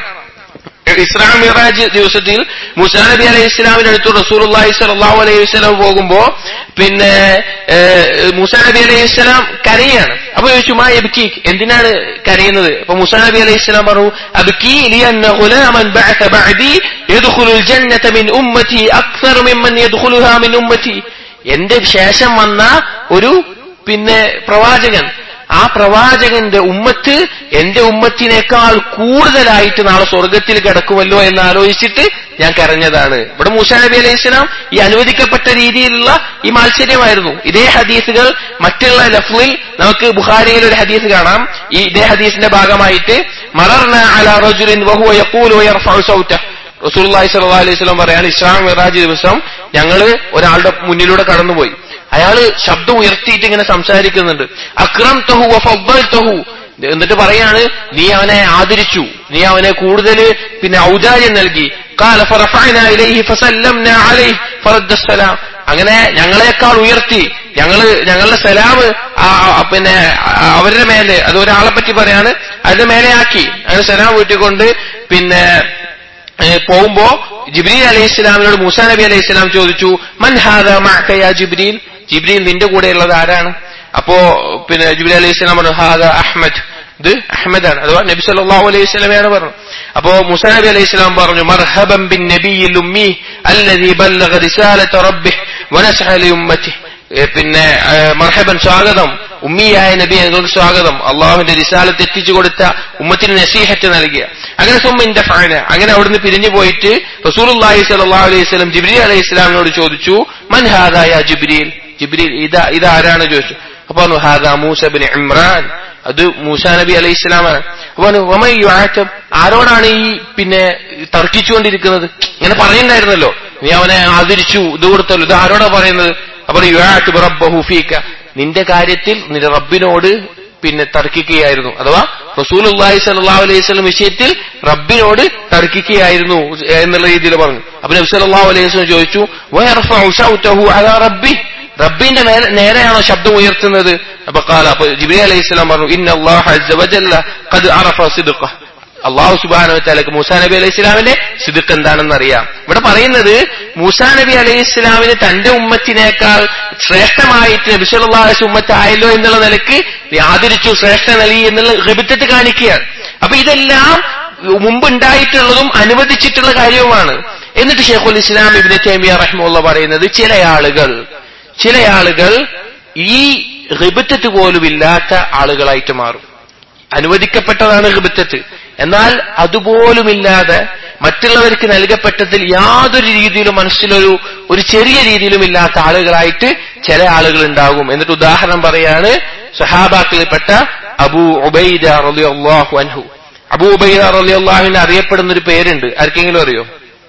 ഇസ്ലാം മിറാജ് ദിവസത്തിൽ മുസാ നബി അലൈഹി ഇസ്ലാമിന്റെ അടുത്ത് റസൂലുള്ളാഹി സ്വല്ലല്ലാഹു അലൈഹി വസല്ലം പോകുമ്പോ പിന്നെ ഏഹ്, മൂസാ നബി അലൈഹി ഇസ്ലാം കരയാണ് അപ്പൊ ചോദിച്ചു മാ എബിക്കി എന്തിനാണ് കരയുന്നത് അപ്പൊ മുസാ നബി അലൈഹി ഇസ്ലാം പറഞ്ഞു അബ്കി ലിയന്ന ഗുലാമൻ ബഅസ ബഅദി യദ്ഖുലുൽ ജന്നത മിൻ ഉമ്മതി അക്സർ മിമ്മൻ യദ്ഖുലുഹാ മിൻ ഉമ്മതി എന്റെ ശേഷം വന്ന ഒരു പിന്നെ പ്രവാചകൻ ആ പ്രവാചകന്റെ ഉമ്മത്ത് എന്റെ ഉമ്മത്തിനേക്കാൾ കൂടുതലായിട്ട് നാളെ സ്വർഗത്തിൽ കിടക്കുമല്ലോ എന്ന് ആലോചിച്ചിട്ട് ഞാൻ കരഞ്ഞതാണ് ഇവിടെ മൂസാ നബി അലൈഹി സ്വലാം ഈ അനുവദിക്കപ്പെട്ട രീതിയിലുള്ള ഈ മാത്സര്യമായിരുന്നു ഇതേ ഹദീസുകൾ മറ്റുള്ള ലഫ്ലിൽ നമുക്ക് ബുഖാരിയിൽ ഒരു ഹദീസ് കാണാം ഈ ഇതേ ഹദീസിന്റെ ഭാഗമായിട്ട് മറർന അല റജുലിൻ വഹുവ യഖൂലു വയർഫഉ സൗതഹു റസൂലുള്ളാഹി സ്വല്ലല്ലാഹു അലൈഹി വസല്ലം പറയാണ് ഇസ്ലാം മിറാജ് ദിവസം ഞങ്ങള് ഒരാളുടെ മുന്നിലൂടെ കടന്നുപോയി അയാള് ശബ്ദം ഉയർത്തിയിട്ട് ഇങ്ങനെ സംസാരിക്കുന്നുണ്ട് അക്രം തഹു വഫദ്ദൽ തഹു എന്നിട്ട് പറയാണ് നീ അവനെ ആദരിച്ചു നീ അവനെ കൂടുതൽ പിന്നെ ഔദാര്യം നൽകി قال فرفعنا إليه فسلمنا عليه فرد السلام അങ്ങനെ ഞങ്ങളെക്കാൾ ഉയർത്തി ഞങ്ങള് ഞങ്ങളുടെ സലാം പിന്നെ ആ, അവരുടെ മേലെ അത് ഒരാളെ പറ്റി പറയാണ് അതിന്റെ മേലെ ആക്കി അങ്ങനെ സലാം വീട്ടിക്കൊണ്ട് പിന്നെ പോകുമ്പോ ജിബ്രീൽ അലൈഹി ഇസ്ലാമിനോട് മൂസാ നബി അലൈഹി ഇസ്ലാം ചോദിച്ചു മൻ ഹാദ മഅക ജിബ്രീൽ ജിബ്രീൽ നിന്റെ കൂടെയുള്ളത് ആരാണ് അപ്പോ പിന്നെ ജിബ്രീൽ അലൈഹി ഇസ്ലാം പറഞ്ഞു ഹാദ അഹ്മദ് ഇത് അഹമ്മദാണ് അഥവാ നബി സല്ലല്ലാഹു അലൈഹി വസല്ലമയാണ് പറഞ്ഞു അപ്പോ മുസ നബി അലൈഹി സ്വലാം പറഞ്ഞു മർഹബൻ ബിൻ നബിയിൽ ഉമ്മി അല്ലദീ ബല്ലഗ റിസാലത റബ്ബിഹ് വനസഹ ലിഉമ്മത്തി പിന്നെ മർഹബൻ സ്വാഗതം ഉമ്മിയായ നബി ഞങ്ങൾക്ക് സ്വാഗതം അള്ളാഹുവിന്റെ റിസാലത്ത് എത്തിച്ചു കൊടുത്ത ഉമ്മത്തിന് നസീഹത്ത് നൽകിയ അങ്ങനെ സുമ്മിന്റെ ഫാന അങ്ങനെ അവിടുന്ന് പിരിഞ്ഞു പോയിട്ട് റസൂലുള്ളാഹി സ്വല്ലല്ലാഹു അലൈഹി വസല്ലം ജിബ്രീൽ അലൈഹി ഇസ്ലാമിനോട് ചോദിച്ചു മൻ ഹാദായ ജിബ്രീൽ ജിബ്രീൽ ഇതാ ഇതാരാണ് ചോദിച്ചു അപ്പൊ പറഞ്ഞു ഹാദാ മൂസ ബിൻ ഇമ്രാൻ അത് മൂസാ നബി അലൈഹി ഇസ്ലാമാണ് അപ്പൊ ആരോടാണ് ഈ പിന്നെ തർക്കിച്ചുകൊണ്ടിരിക്കുന്നത് ഇങ്ങനെ പറയുണ്ടായിരുന്നല്ലോ നീ അവനെ ആദരിച്ചു ഇത് കൊടുത്തല്ലോ ഇത് ആരോടാ പറയുന്നത് അപ്പൊ റബ്ബഹുഫീക്ക നിന്റെ കാര്യത്തിൽ നിന്റെ റബ്ബിനോട് പിന്നെ തർക്കിക്കുകയായിരുന്നു അഥവാ റസൂൽ അള്ളാഹി സലാഹു അലൈഹി സ്വലം വിഷയത്തിൽ റബ്ബിനോട് തർക്കിക്കുകയായിരുന്നു എന്നുള്ള രീതിയിൽ പറഞ്ഞു അപ്പൊ നബി സല്ലാഹു അലൈഹി സ്വലം ചോദിച്ചു റബ്ബി റബ്ബിന്റെ നേരെയാണോ ശബ്ദം ഉയർത്തുന്നത് അപ്പൊ കാല അപ്പൊ ജിബി അലൈഹി സ്വലാം പറഞ്ഞു ഇന്ന അള്ളാഹു അള്ളാഹു സുബാനു മൂസാ നബി അലൈഹി ഇസ്ലാമിന്റെ സിദുക്ക് എന്താണെന്ന് അറിയാം ഇവിടെ പറയുന്നത് മൂസാ നബി അലൈഹി ഇസ്ലാമിന് തന്റെ ഉമ്മത്തിനേക്കാൾ ശ്രേഷ്ഠമായിട്ട് നബിസുല്ലാസ് ഉമ്മത്തായല്ലോ എന്നുള്ള നിലക്ക് ആദരിച്ചു ശ്രേഷ്ഠ നൽകി എന്നുള്ള റിബിത്തത്ത് കാണിക്കുകയാണ് അപ്പൊ ഇതെല്ലാം മുമ്പ് ഉണ്ടായിട്ടുള്ളതും അനുവദിച്ചിട്ടുള്ള കാര്യവുമാണ് എന്നിട്ട് ഷെയ്ഖുൽ ഇസ്ലാം ഇബിന് തേമിയ റഹ്മുള്ള പറയുന്നത് ചില ആളുകൾ ചില ആളുകൾ ഈ റിബിത്തത്ത് പോലും ഇല്ലാത്ത ആളുകളായിട്ട് മാറും അനുവദിക്കപ്പെട്ടതാണ് റിബിത്തത്ത് എന്നാൽ അതുപോലുമില്ലാതെ മറ്റുള്ളവർക്ക് നൽകപ്പെട്ടതിൽ യാതൊരു രീതിയിലും മനസ്സിലൊരു ഒരു ചെറിയ രീതിയിലും ഇല്ലാത്ത ആളുകളായിട്ട് ചില ആളുകൾ ഉണ്ടാകും എന്നിട്ട് ഉദാഹരണം പറയാണ് സഹാബാക്കളിൽപ്പെട്ട അബൂ ഉബൈദ റളിയല്ലാഹു അൻഹു അബൂ ഉബൈദ റളിയല്ലാഹുവിന് അറിയപ്പെടുന്ന ഒരു പേരുണ്ട് ആർക്കെങ്കിലും അറിയോ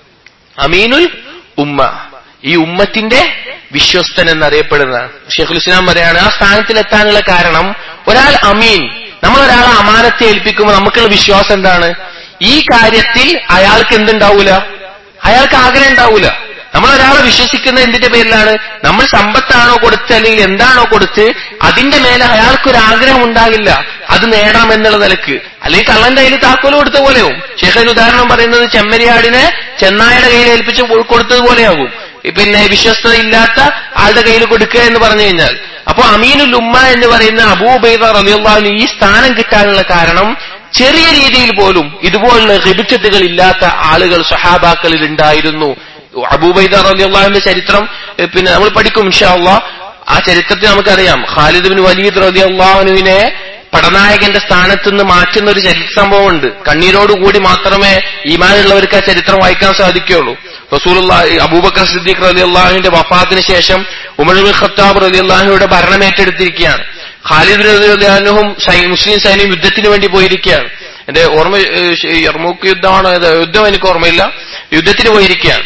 അമീനുൽ ഉമ്മ ഈ ഉമ്മത്തിന്റെ വിശ്വസ്തൻ എന്നറിയപ്പെടുന്നതാണ് ഷെയ്ഖുൽ ഇസ്ലാം പറയാണ് ആ സ്ഥാനത്തിലെത്താനുള്ള കാരണം ഒരാൾ അമീൻ നമ്മൾ ഒരാളെ അമാനത്തെ ഏൽപ്പിക്കുമ്പോൾ നമുക്കുള്ള വിശ്വാസം എന്താണ് ഈ കാര്യത്തിൽ അയാൾക്ക് എന്തുണ്ടാവൂല അയാൾക്ക് ആഗ്രഹം ഉണ്ടാവൂല നമ്മൾ ഒരാളെ വിശ്വസിക്കുന്നത് എന്തിന്റെ പേരിലാണ് നമ്മൾ സമ്പത്താണോ കൊടുത്ത് അല്ലെങ്കിൽ എന്താണോ കൊടുത്ത് അതിന്റെ മേലെ അയാൾക്കൊരു ആഗ്രഹം ഉണ്ടാകില്ല അത് നേടാം എന്നുള്ള നിലക്ക് അല്ലെങ്കിൽ കള്ളന്റെ കയ്യിൽ താക്കോല് കൊടുത്ത പോലെയാവും ശേഖരൻ ഉദാഹരണം പറയുന്നത് ചെമ്മരിയാടിനെ ചെന്നായുടെ കയ്യിൽ ഏൽപ്പിച്ച് കൊടുത്തതുപോലെയാകും പിന്നെ വിശ്വസ്തത ഇല്ലാത്ത ആളുടെ കയ്യിൽ കൊടുക്കുക എന്ന് പറഞ്ഞു കഴിഞ്ഞാൽ അപ്പൊ അമീനുൽ ഉമ്മ എന്ന് പറയുന്ന അബൂബൈദ റലിയുള്ളാഹിന് ഈ സ്ഥാനം കിട്ടാനുള്ള കാരണം ചെറിയ രീതിയിൽ പോലും ഇതുപോലുള്ള റിബിറ്റത്തുകൾ ഇല്ലാത്ത ആളുകൾ സഹാബാക്കളിൽ ഉണ്ടായിരുന്നു അബൂബൈദ റലിയുള്ളാഹിന്റെ ചരിത്രം പിന്നെ നമ്മൾ പഠിക്കും ഇൻഷാല്ല ആ ചരിത്രത്തിൽ നമുക്കറിയാം ഖാലിദ് ബിൻ വലീദ് റലിയുള്ളാഹുവിനെ പടനായകന്റെ സ്ഥാനത്ത് നിന്ന് മാറ്റുന്ന ഒരു ചരിത്ര സംഭവമുണ്ട് കണ്ണീരോടുകൂടി മാത്രമേ ഈമാനുള്ളവർക്ക് ആ ചരിത്രം വായിക്കാൻ സാധിക്കുകയുള്ളൂ റസൂലുള്ള അബൂബക്കർ സിദ്ദീഖ് റലി അള്ളാഹുവിന്റെ വഫാത്തിന് ശേഷം ഉമർ ബിൻ ഖത്താബ് റലി അള്ളാഹുയുടെ ഭരണം ഏറ്റെടുത്തിരിക്കുകയാണ് ഖാലിദ് റലി അള്ളാഹും മുസ്ലിം സൈന്യം യുദ്ധത്തിന് വേണ്ടി പോയിരിക്കുകയാണ് എന്റെ ഓർമ്മ യർമൂക്ക് യുദ്ധമാണോ യുദ്ധം എനിക്ക് ഓർമ്മയില്ല യുദ്ധത്തിന് പോയിരിക്കുകയാണ്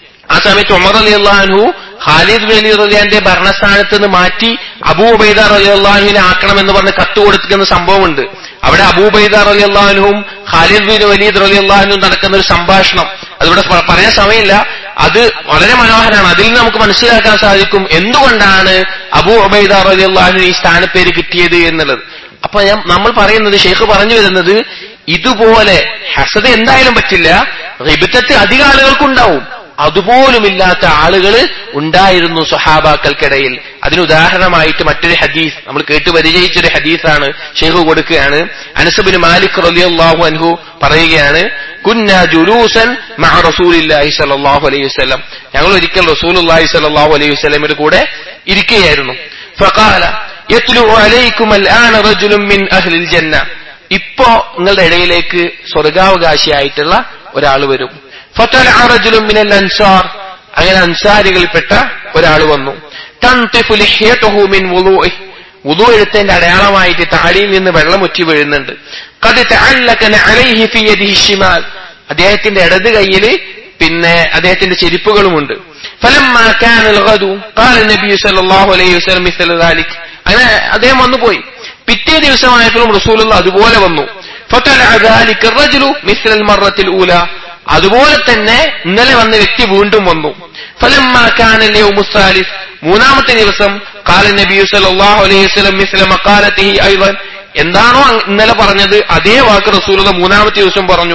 ആ സമയത്ത് ഉമർ അലി അള്ളാഹു ഖാലിദ് വലി റലിയാന്റെ ഭരണസ്ഥാനത്ത് നിന്ന് മാറ്റി അബൂബൈദ റലി അള്ളാഹുവിനെ ആക്കണമെന്ന് പറഞ്ഞ് കത്ത് കൊടുക്കുന്ന സംഭവമുണ്ട് അവിടെ അബൂബൈദ റലി അള്ളാഹുനും ഖാലിദ് ബിൻ വലീദ് റലി അള്ളാഹുനും നടക്കുന്ന ഒരു സംഭാഷണം അതിവിടെ പറയാൻ സമയമില്ല അത് വളരെ മനോഹരമാണ് അതിൽ നിന്ന് നമുക്ക് മനസ്സിലാക്കാൻ സാധിക്കും എന്തുകൊണ്ടാണ് അബൂ ഉബൈദ റലി അള്ളാഹുവിന് ഈ സ്ഥാനപ്പേര് കിട്ടിയത് എന്നുള്ളത് അപ്പൊ ഞാൻ നമ്മൾ പറയുന്നത് ഷെയ്ഖ് പറഞ്ഞു വരുന്നത് ഇതുപോലെ ഹസദ എന്തായാലും പറ്റില്ല റിബിത്തത്ത് അധിക ആളുകൾക്കുണ്ടാവും അതുപോലുമില്ലാത്ത ആളുകൾ ഉണ്ടായിരുന്നു സഹാബാക്കൾക്കിടയിൽ അതിന് ഉദാഹരണമായിട്ട് മറ്റൊരു ഹദീസ് നമ്മൾ കേട്ട് പരിചയിച്ചൊരു ഹദീസാണ് ഷെയ്ഖ് കൊടുക്കുകയാണ് അനസബിന് മാലിക് റലിയല്ലാഹു അൻഹു പറയുകയാണ് കുന്ന ജുലൂസൻ മഹ റസൂലില്ലാഹി സല്ലല്ലാഹു അലൈഹി വസല്ലം ഞങ്ങൾ ഒരിക്കൽ റസൂലുള്ളാഹി സല്ലല്ലാഹു അലൈഹി വസല്ലമയുടെ കൂടെ ഇരിക്കുകയായിരുന്നു ഫഖാല യത്ലു അലൈക്കും അൽആന റജുലുൻ മിൻ അഹ്ലിൽ ജന്ന ഇപ്പോ നിങ്ങളുടെ ഇടയിലേക്ക് സ്വർഗാവകാശിയായിട്ടുള്ള ഒരാൾ വരും ഫത്തല റജുലുൻ മിനൽ അൻസാർ അങ്ങനെ അൻസാരികളിൽപ്പെട്ട ഒരാൾ വന്നു തൻതിഫു ലിഹ്യതുഹു മിൻ വുളൂഇ വുളൂ എടുത്തതിന്റെ അടയാളമായിട്ട് താടിയിൽ നിന്ന് വെള്ളം ഉറ്റി വീഴുന്നുണ്ട് ഖദ് തഅല്ലക അലൈഹി ഫി യദിഹി ഷിമാൽ അദ്ദേഹത്തിന്റെ ഇടത് കൈയിൽ പിന്നെ അദ്ദേഹത്തിന്റെ ചെരുപ്പുകളുമുണ്ട് ഫലമ്മാ കാന الغدو قال النبي صلى الله عليه وسلم مثل ذلك അങ്ങനെ അദ്ദേഹം വന്നു പോയി പിറ്റേ ദിവസമായപ്പോഴും റസൂലുള്ള അതുപോലെ വന്നു فطلع ذلك الرجل مثل المرة الأولى അതുപോലെ തന്നെ ഇന്നലെ വന്ന വ്യക്തി വീണ്ടും വന്നു فلما كان اليوم الثالث മൂന്നാമത്തെ ദിവസം قال النبي صلى الله عليه وسلم مثل مقالته ايضا എന്താണോ ഇന്നലെ പറഞ്ഞത് അതേ വാക്ക് റസൂലുള്ള മൂന്നാമത്തെ ദിവസം പറഞ്ഞു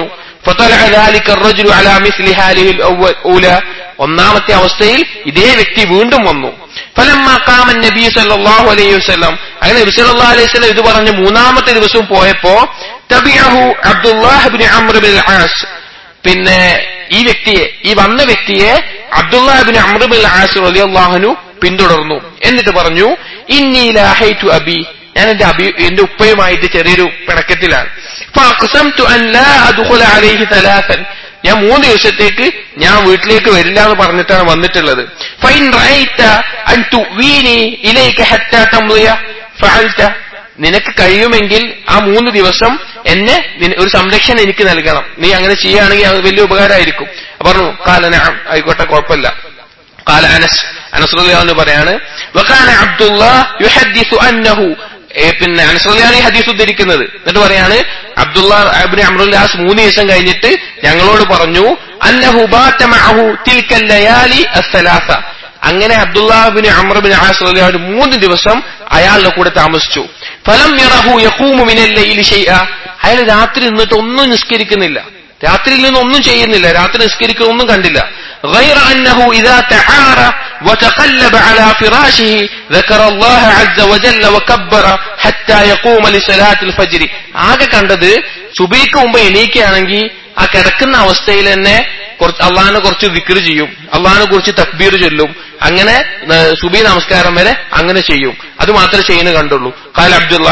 فطلع ذلك الرجل على مثل حاله الأولى ഒന്നാമത്തെ അവസ്ഥയിൽ ഇതേ വ്യക്തി വീണ്ടും വന്നു ഫലമ്മ കാമൻ നബി സല്ലല്ലാഹു അലൈഹി വസല്ലം അങ്ങനെ നബി സല്ലല്ലാഹു അലൈഹി വസല്ലം ഇത് പറഞ്ഞ് മൂന്നാമത്തെ ദിവസം പോയപ്പോ തബിഅഹു Abdullah ibn Amr bin As പിന്നെ ഈ വ്യക്തിയെ ഈ വന്ന വ്യക്തിയെ അബ്ദുല്ലാഹിബിൻ അമ്രബിൻ ആസ് റളിയല്ലാഹുനു പിന്തുടർന്നു എന്നിട്ട് പറഞ്ഞു ഇന്നി ലാഹൈതു അബി ഞാൻ എന്റെ അബി എന്റെ ഉപ്പയുമായിട്ട് ചെറിയൊരു പിണക്കത്തിലാണ് ഫഅഖ്സംതു അൻ ലാ അദ്ഖുല അലൈഹി തലാസൻ ഞാൻ മൂന്ന് ദിവസത്തേക്ക് ഞാൻ വീട്ടിലേക്ക് വരില്ല എന്ന് പറഞ്ഞിട്ടാണ് വന്നിട്ടുള്ളത് ഫൈൻ റഅയ്ത അൻ തുവീനി ഇലൈക ഹത്താ തംളിയ ഫഅൽത നിനക്ക് കഴിയുമെങ്കിൽ ആ മൂന്ന് ദിവസം എന്നെ നിന- ഒരു സംരക്ഷണം എനിക്ക് നൽകണം നീ അങ്ങനെ ചെയ്യുകയാണെങ്കിൽ അത് വലിയ ഉപകാരമായിരിക്കും അപ്പൊ പറഞ്ഞു കാലന ആയിക്കോട്ടെ കുഴപ്പമില്ല قال أنس أنس رضي الله عنه പറയാണ് وكان عبد الله يحدث أنه ഏ, പിന്നെ അനസ്രലിയാണ് ഈ ഹദീസ് ഉദ്ധരിക്കുന്നത് എന്നിട്ട് പറയാണ് അബ്ദുള്ള അബ്നു അമ്രുല്ലാസ് മൂന്ന് ദിവസം കഴിഞ്ഞിട്ട് ഞങ്ങളോട് പറഞ്ഞു അന്നഹു ബാത മഅഹു തിൽക്കൽ ലയാലി അസ്സലാസ അങ്ങനെ അബ്ദുല്ലാബിന് അമ്രബിൻ ആസ് മൂന്ന് ദിവസം അയാളുടെ കൂടെ താമസിച്ചു ഫലം യറഹു യഖൂമു മിനൽ ലൈലി ഷൈഅ അയാൾ രാത്രി നിന്നിട്ട് ഒന്നും നിസ്കരിക്കുന്നില്ല രാത്രിയിൽ നിന്ന് ഒന്നും ചെയ്യുന്നില്ല രാത്രി നിസ്കരിക്കുന്ന ഒന്നും കണ്ടില്ല غير أنه إذا تعارى وتقلب على فراشه ذكر الله عز وجل وكبر حتى يقوم لصلاة الفجر ആകെ കണ്ടത് സുബൈക്ക് മുമ്പ് എണീക്കുകയാണെങ്കിൽ ആ കിടക്കുന്ന അവസ്ഥയിൽ തന്നെ കുറച്ച് അള്ളാഹിനെ കുറച്ച് വിക്ർ ചെയ്യും അള്ളാഹിനെ കുറിച്ച് തക്ബീർ ചൊല്ലും അങ്ങനെ ഏഹ്, സുബൈ നമസ്കാരം വരെ അങ്ങനെ ചെയ്യും അത് മാത്രമേ ചെയ്യുന്ന കണ്ടുള്ളൂ കാല അബ്ദുള്ള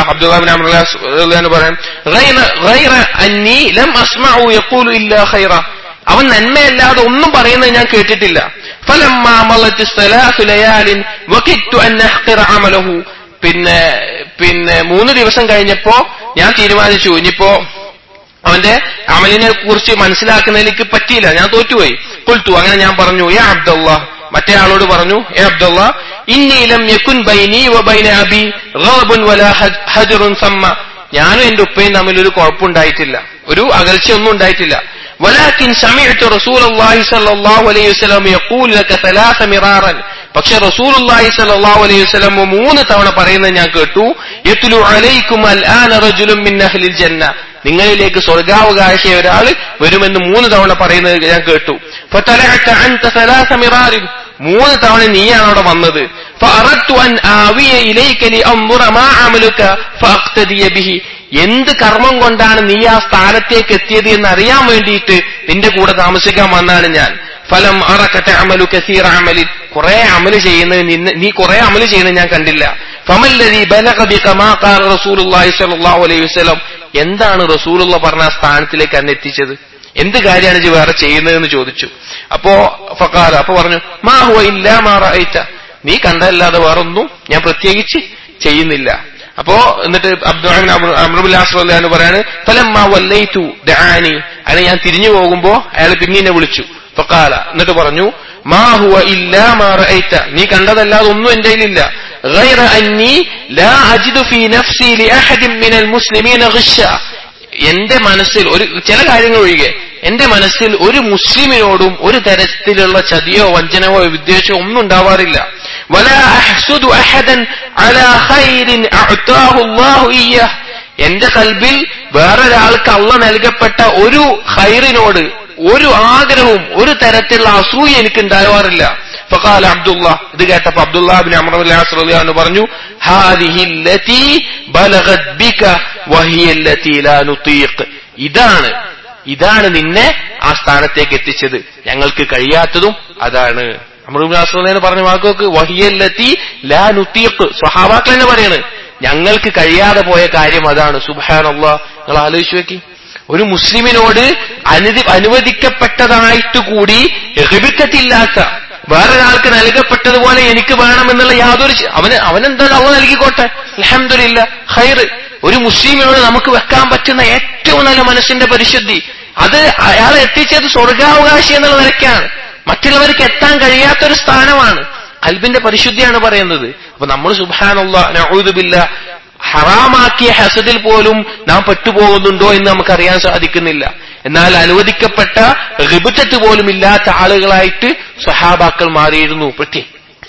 അബ്ദുള്ള പറയാം "ഗൈറ- ഗൈറ അന്നീ ലം അസ്മഉ യഖൂലു ഇല്ലാ ഖൈറ അവൻ നന്മയല്ലാതെ ഒന്നും പറയുന്നത് ഞാൻ കേട്ടിട്ടില്ല ഫലമ്മാ മളത്ത് സലാസു ലയാലിൻ വകിത്തു അൻ അഹ്ഖിറ അമലഹു പിന്നെ പിന്നെ മൂന്ന് ദിവസം കഴിഞ്ഞപ്പോ ഞാൻ തീരുമാനിച്ചു ഇനിയിപ്പോ അവന്റെ അമലിനെ കുറിച്ച് മനസ്സിലാക്കുന്നതിലേക്ക് പറ്റിയില്ല ഞാൻ തോറ്റുപോയി കുൽത്തു അങ്ങനെ ഞാൻ പറഞ്ഞു ഏ അബ്ദുള്ള മറ്റേ ആളോട് പറഞ്ഞു ഏ അബ്ദുള്ള ഇന്നീലം യക്കുൻ ബൈനി വ ബൈന അബി ഗളബുൻ വല ഹജ്- ഹജറുൻ സമ്മ ഞാനും എന്റെ ഉപ്പയും തമ്മിൽ ഒരു കുഴപ്പമുണ്ടായിട്ടില്ല ഒരു അകൽച്ചയൊന്നും ഉണ്ടായിട്ടില്ല ولكن سمعت رسول الله صلى الله عليه وسلم يقول لك ثلاث مرارا പക്ഷെ റസൂലുള്ളാഹി സ്വല്ലല്ലാഹു അലൈഹി വസല്ലം മൂന്ന് തവണ പറയുന്നത് ഞാൻ കേട്ടു യത്ലു അലൈക്കും അൽആന റജുലുൻ മിൻ അഹ്ലിൽ ജന്ന നിങ്ങളിലേക്ക് സ്വർഗാവകാശി ഒരാൾ വരുമെന്ന് മൂന്ന് തവണ പറയുന്നത് ഞാൻ കേട്ടു ഫതലഅത അൻത സലാസ മിറാറിൻ മൂന്ന് തവണ നീയാണ് അവിടെ വന്നത് ഫഅറദ്തു അൻ ആവിയ ഇലൈക ലിഅൻദുറ മാ അമലുക ഫഅഖ്തദിയ ബിഹി എന്ത് കർമ്മം കൊണ്ടാണ് നീ ആ സ്ഥാനത്തേക്ക് എത്തിയത് എന്ന് അറിയാൻ വേണ്ടിയിട്ട് നിന്റെ കൂടെ താമസിക്കാൻ വന്നാണ് ഞാൻ ഫലം അറക്കത്തെ അമലു കസീർ അമലിൽ കുറെ അമല് ചെയ്യുന്നത് നിന്നെ- നീ കുറെ അമല് ചെയ്യുന്നത് ഞാൻ കണ്ടില്ല ഫമല്ലതി ബലഗബി കമാ ഖാല റസൂലുള്ളാഹി സ്വല്ലല്ലാഹു അലൈഹി വസല്ലം എന്താണ് റസൂലുള്ള പറഞ്ഞ ആ സ്ഥാനത്തിലേക്ക് എന്നെ എത്തിച്ചത് എന്ത് കാര്യമാണ് ഇജ്ജ് വേറെ ചെയ്യുന്നതെന്ന് ചോദിച്ചു അപ്പോ ഫക്കാല അപ്പൊ പറഞ്ഞു മാ ഹുവ ഇല്ലാ മാ റഅയ്ത നീ കണ്ടല്ലാതെ വേറൊന്നും ഞാൻ പ്രത്യേകിച്ച് ചെയ്യുന്നില്ല അപ്പോ എന്നിട്ട് അബ്ദുല്ലാസ്ലാന്ന് പറയാണ് ഫലമ്മ വല്ലൈതു ദആനി അങ്ങനെ ഞാൻ തിരിഞ്ഞു പോകുമ്പോ അയാൾ പിന്നെ എന്നെ വിളിച്ചു ഫക്കാല എന്നിട്ട് പറഞ്ഞു മാ ഹുവ ഇല്ലാ മാ റഅയ്ത നീ കണ്ടതല്ലാതെ ഒന്നും എന്റെ കയ്യിലില്ല غير أني لا أجد في نفسي لأحد من المسلمين غشا എന്റെ മനസ്സിൽ ഒരു ചില കാര്യങ്ങൾ ഒഴികെ എന്റെ മനസ്സിൽ ഒരു മുസ്ലിമിനോടും ഒരു തരത്തിലുള്ള ചതിയോ വഞ്ചനയോ വിദ്വേഷമോ ഒന്നും ഉണ്ടാവാറില്ല ولا أحسد أحدا على خير أعطاه الله إياه എന്റെ കൽബിൽ വേറൊരാൾക്ക് അള്ള നൽകപ്പെട്ട ഒരു ഖൈറിനോട് ഒരു ആഗ്രഹവും ഒരു തരത്തിലുള്ള അസൂയ എനിക്ക് ഉണ്ടാവാറില്ല فقال عبد الله ഇത് കേട്ടപ്പോ അബ്ദുല്ലാ ബിൻ അമർ റളിയല്ലാഹു പറഞ്ഞു هذه التي بلغت بك وهي التي لا نطيق ഇതാണ് ഇതാണ് നിന്നെ ആ സ്ഥാനത്തേക്ക് എത്തിച്ചത് ഞങ്ങൾക്ക് കഴിയാത്തതും അതാണ് അമറുബിൻ പറഞ്ഞ വാക്കുകൾക്ക് വഹിയല്ലത്തി ലാ നുത്തീഖ് സ്വഹാബാക്കൾ തന്നെ പറയാണ് ഞങ്ങൾക്ക് കഴിയാതെ പോയ കാര്യം അതാണ് സുബാനല്ല നിങ്ങൾ ആലോചിച്ചു വെക്കി ഒരു മുസ്ലിമിനോട് അനുതി അനുവദിക്കപ്പെട്ടതായിട്ട് കൂടി ഹിബിക്കത്തില്ലാത്ത വേറൊരാൾക്ക് നൽകപ്പെട്ടതുപോലെ എനിക്ക് വേണമെന്നുള്ള യാതൊരു ചി- അവന് അവനെന്തായാലും അവ നൽകിക്കോട്ടെ അലഹമില്ല ഹൈറ് ഒരു മുസ്ലിമിനോട് നമുക്ക് വെക്കാൻ പറ്റുന്ന ഏറ്റവും നല്ല മനസ്സിന്റെ പരിശുദ്ധി അത് അയാളെ എത്തിച്ചത് സ്വർഗാവകാശി എന്നുള്ള നിലയ്ക്കാണ് മറ്റുള്ളവർക്ക് എത്താൻ കഴിയാത്തൊരു സ്ഥാനമാണ് കൽബിന്റെ പരിശുദ്ധിയാണ് പറയുന്നത് അപ്പൊ നമ്മൾ സുബാനുള്ള നഊദുബില്ല ഹറാമാക്കിയ ഹസദിൽ പോലും നാം പെട്ടുപോകുന്നുണ്ടോ എന്ന് നമുക്കറിയാൻ സാധിക്കുന്നില്ല എന്നാൽ അനുവദിക്കപ്പെട്ട റിബുറ്റത്ത് പോലും ഇല്ലാത്ത ആളുകളായിട്ട് സഹാബാക്കൾ മാറിയിരുന്നു പ്രത്യേക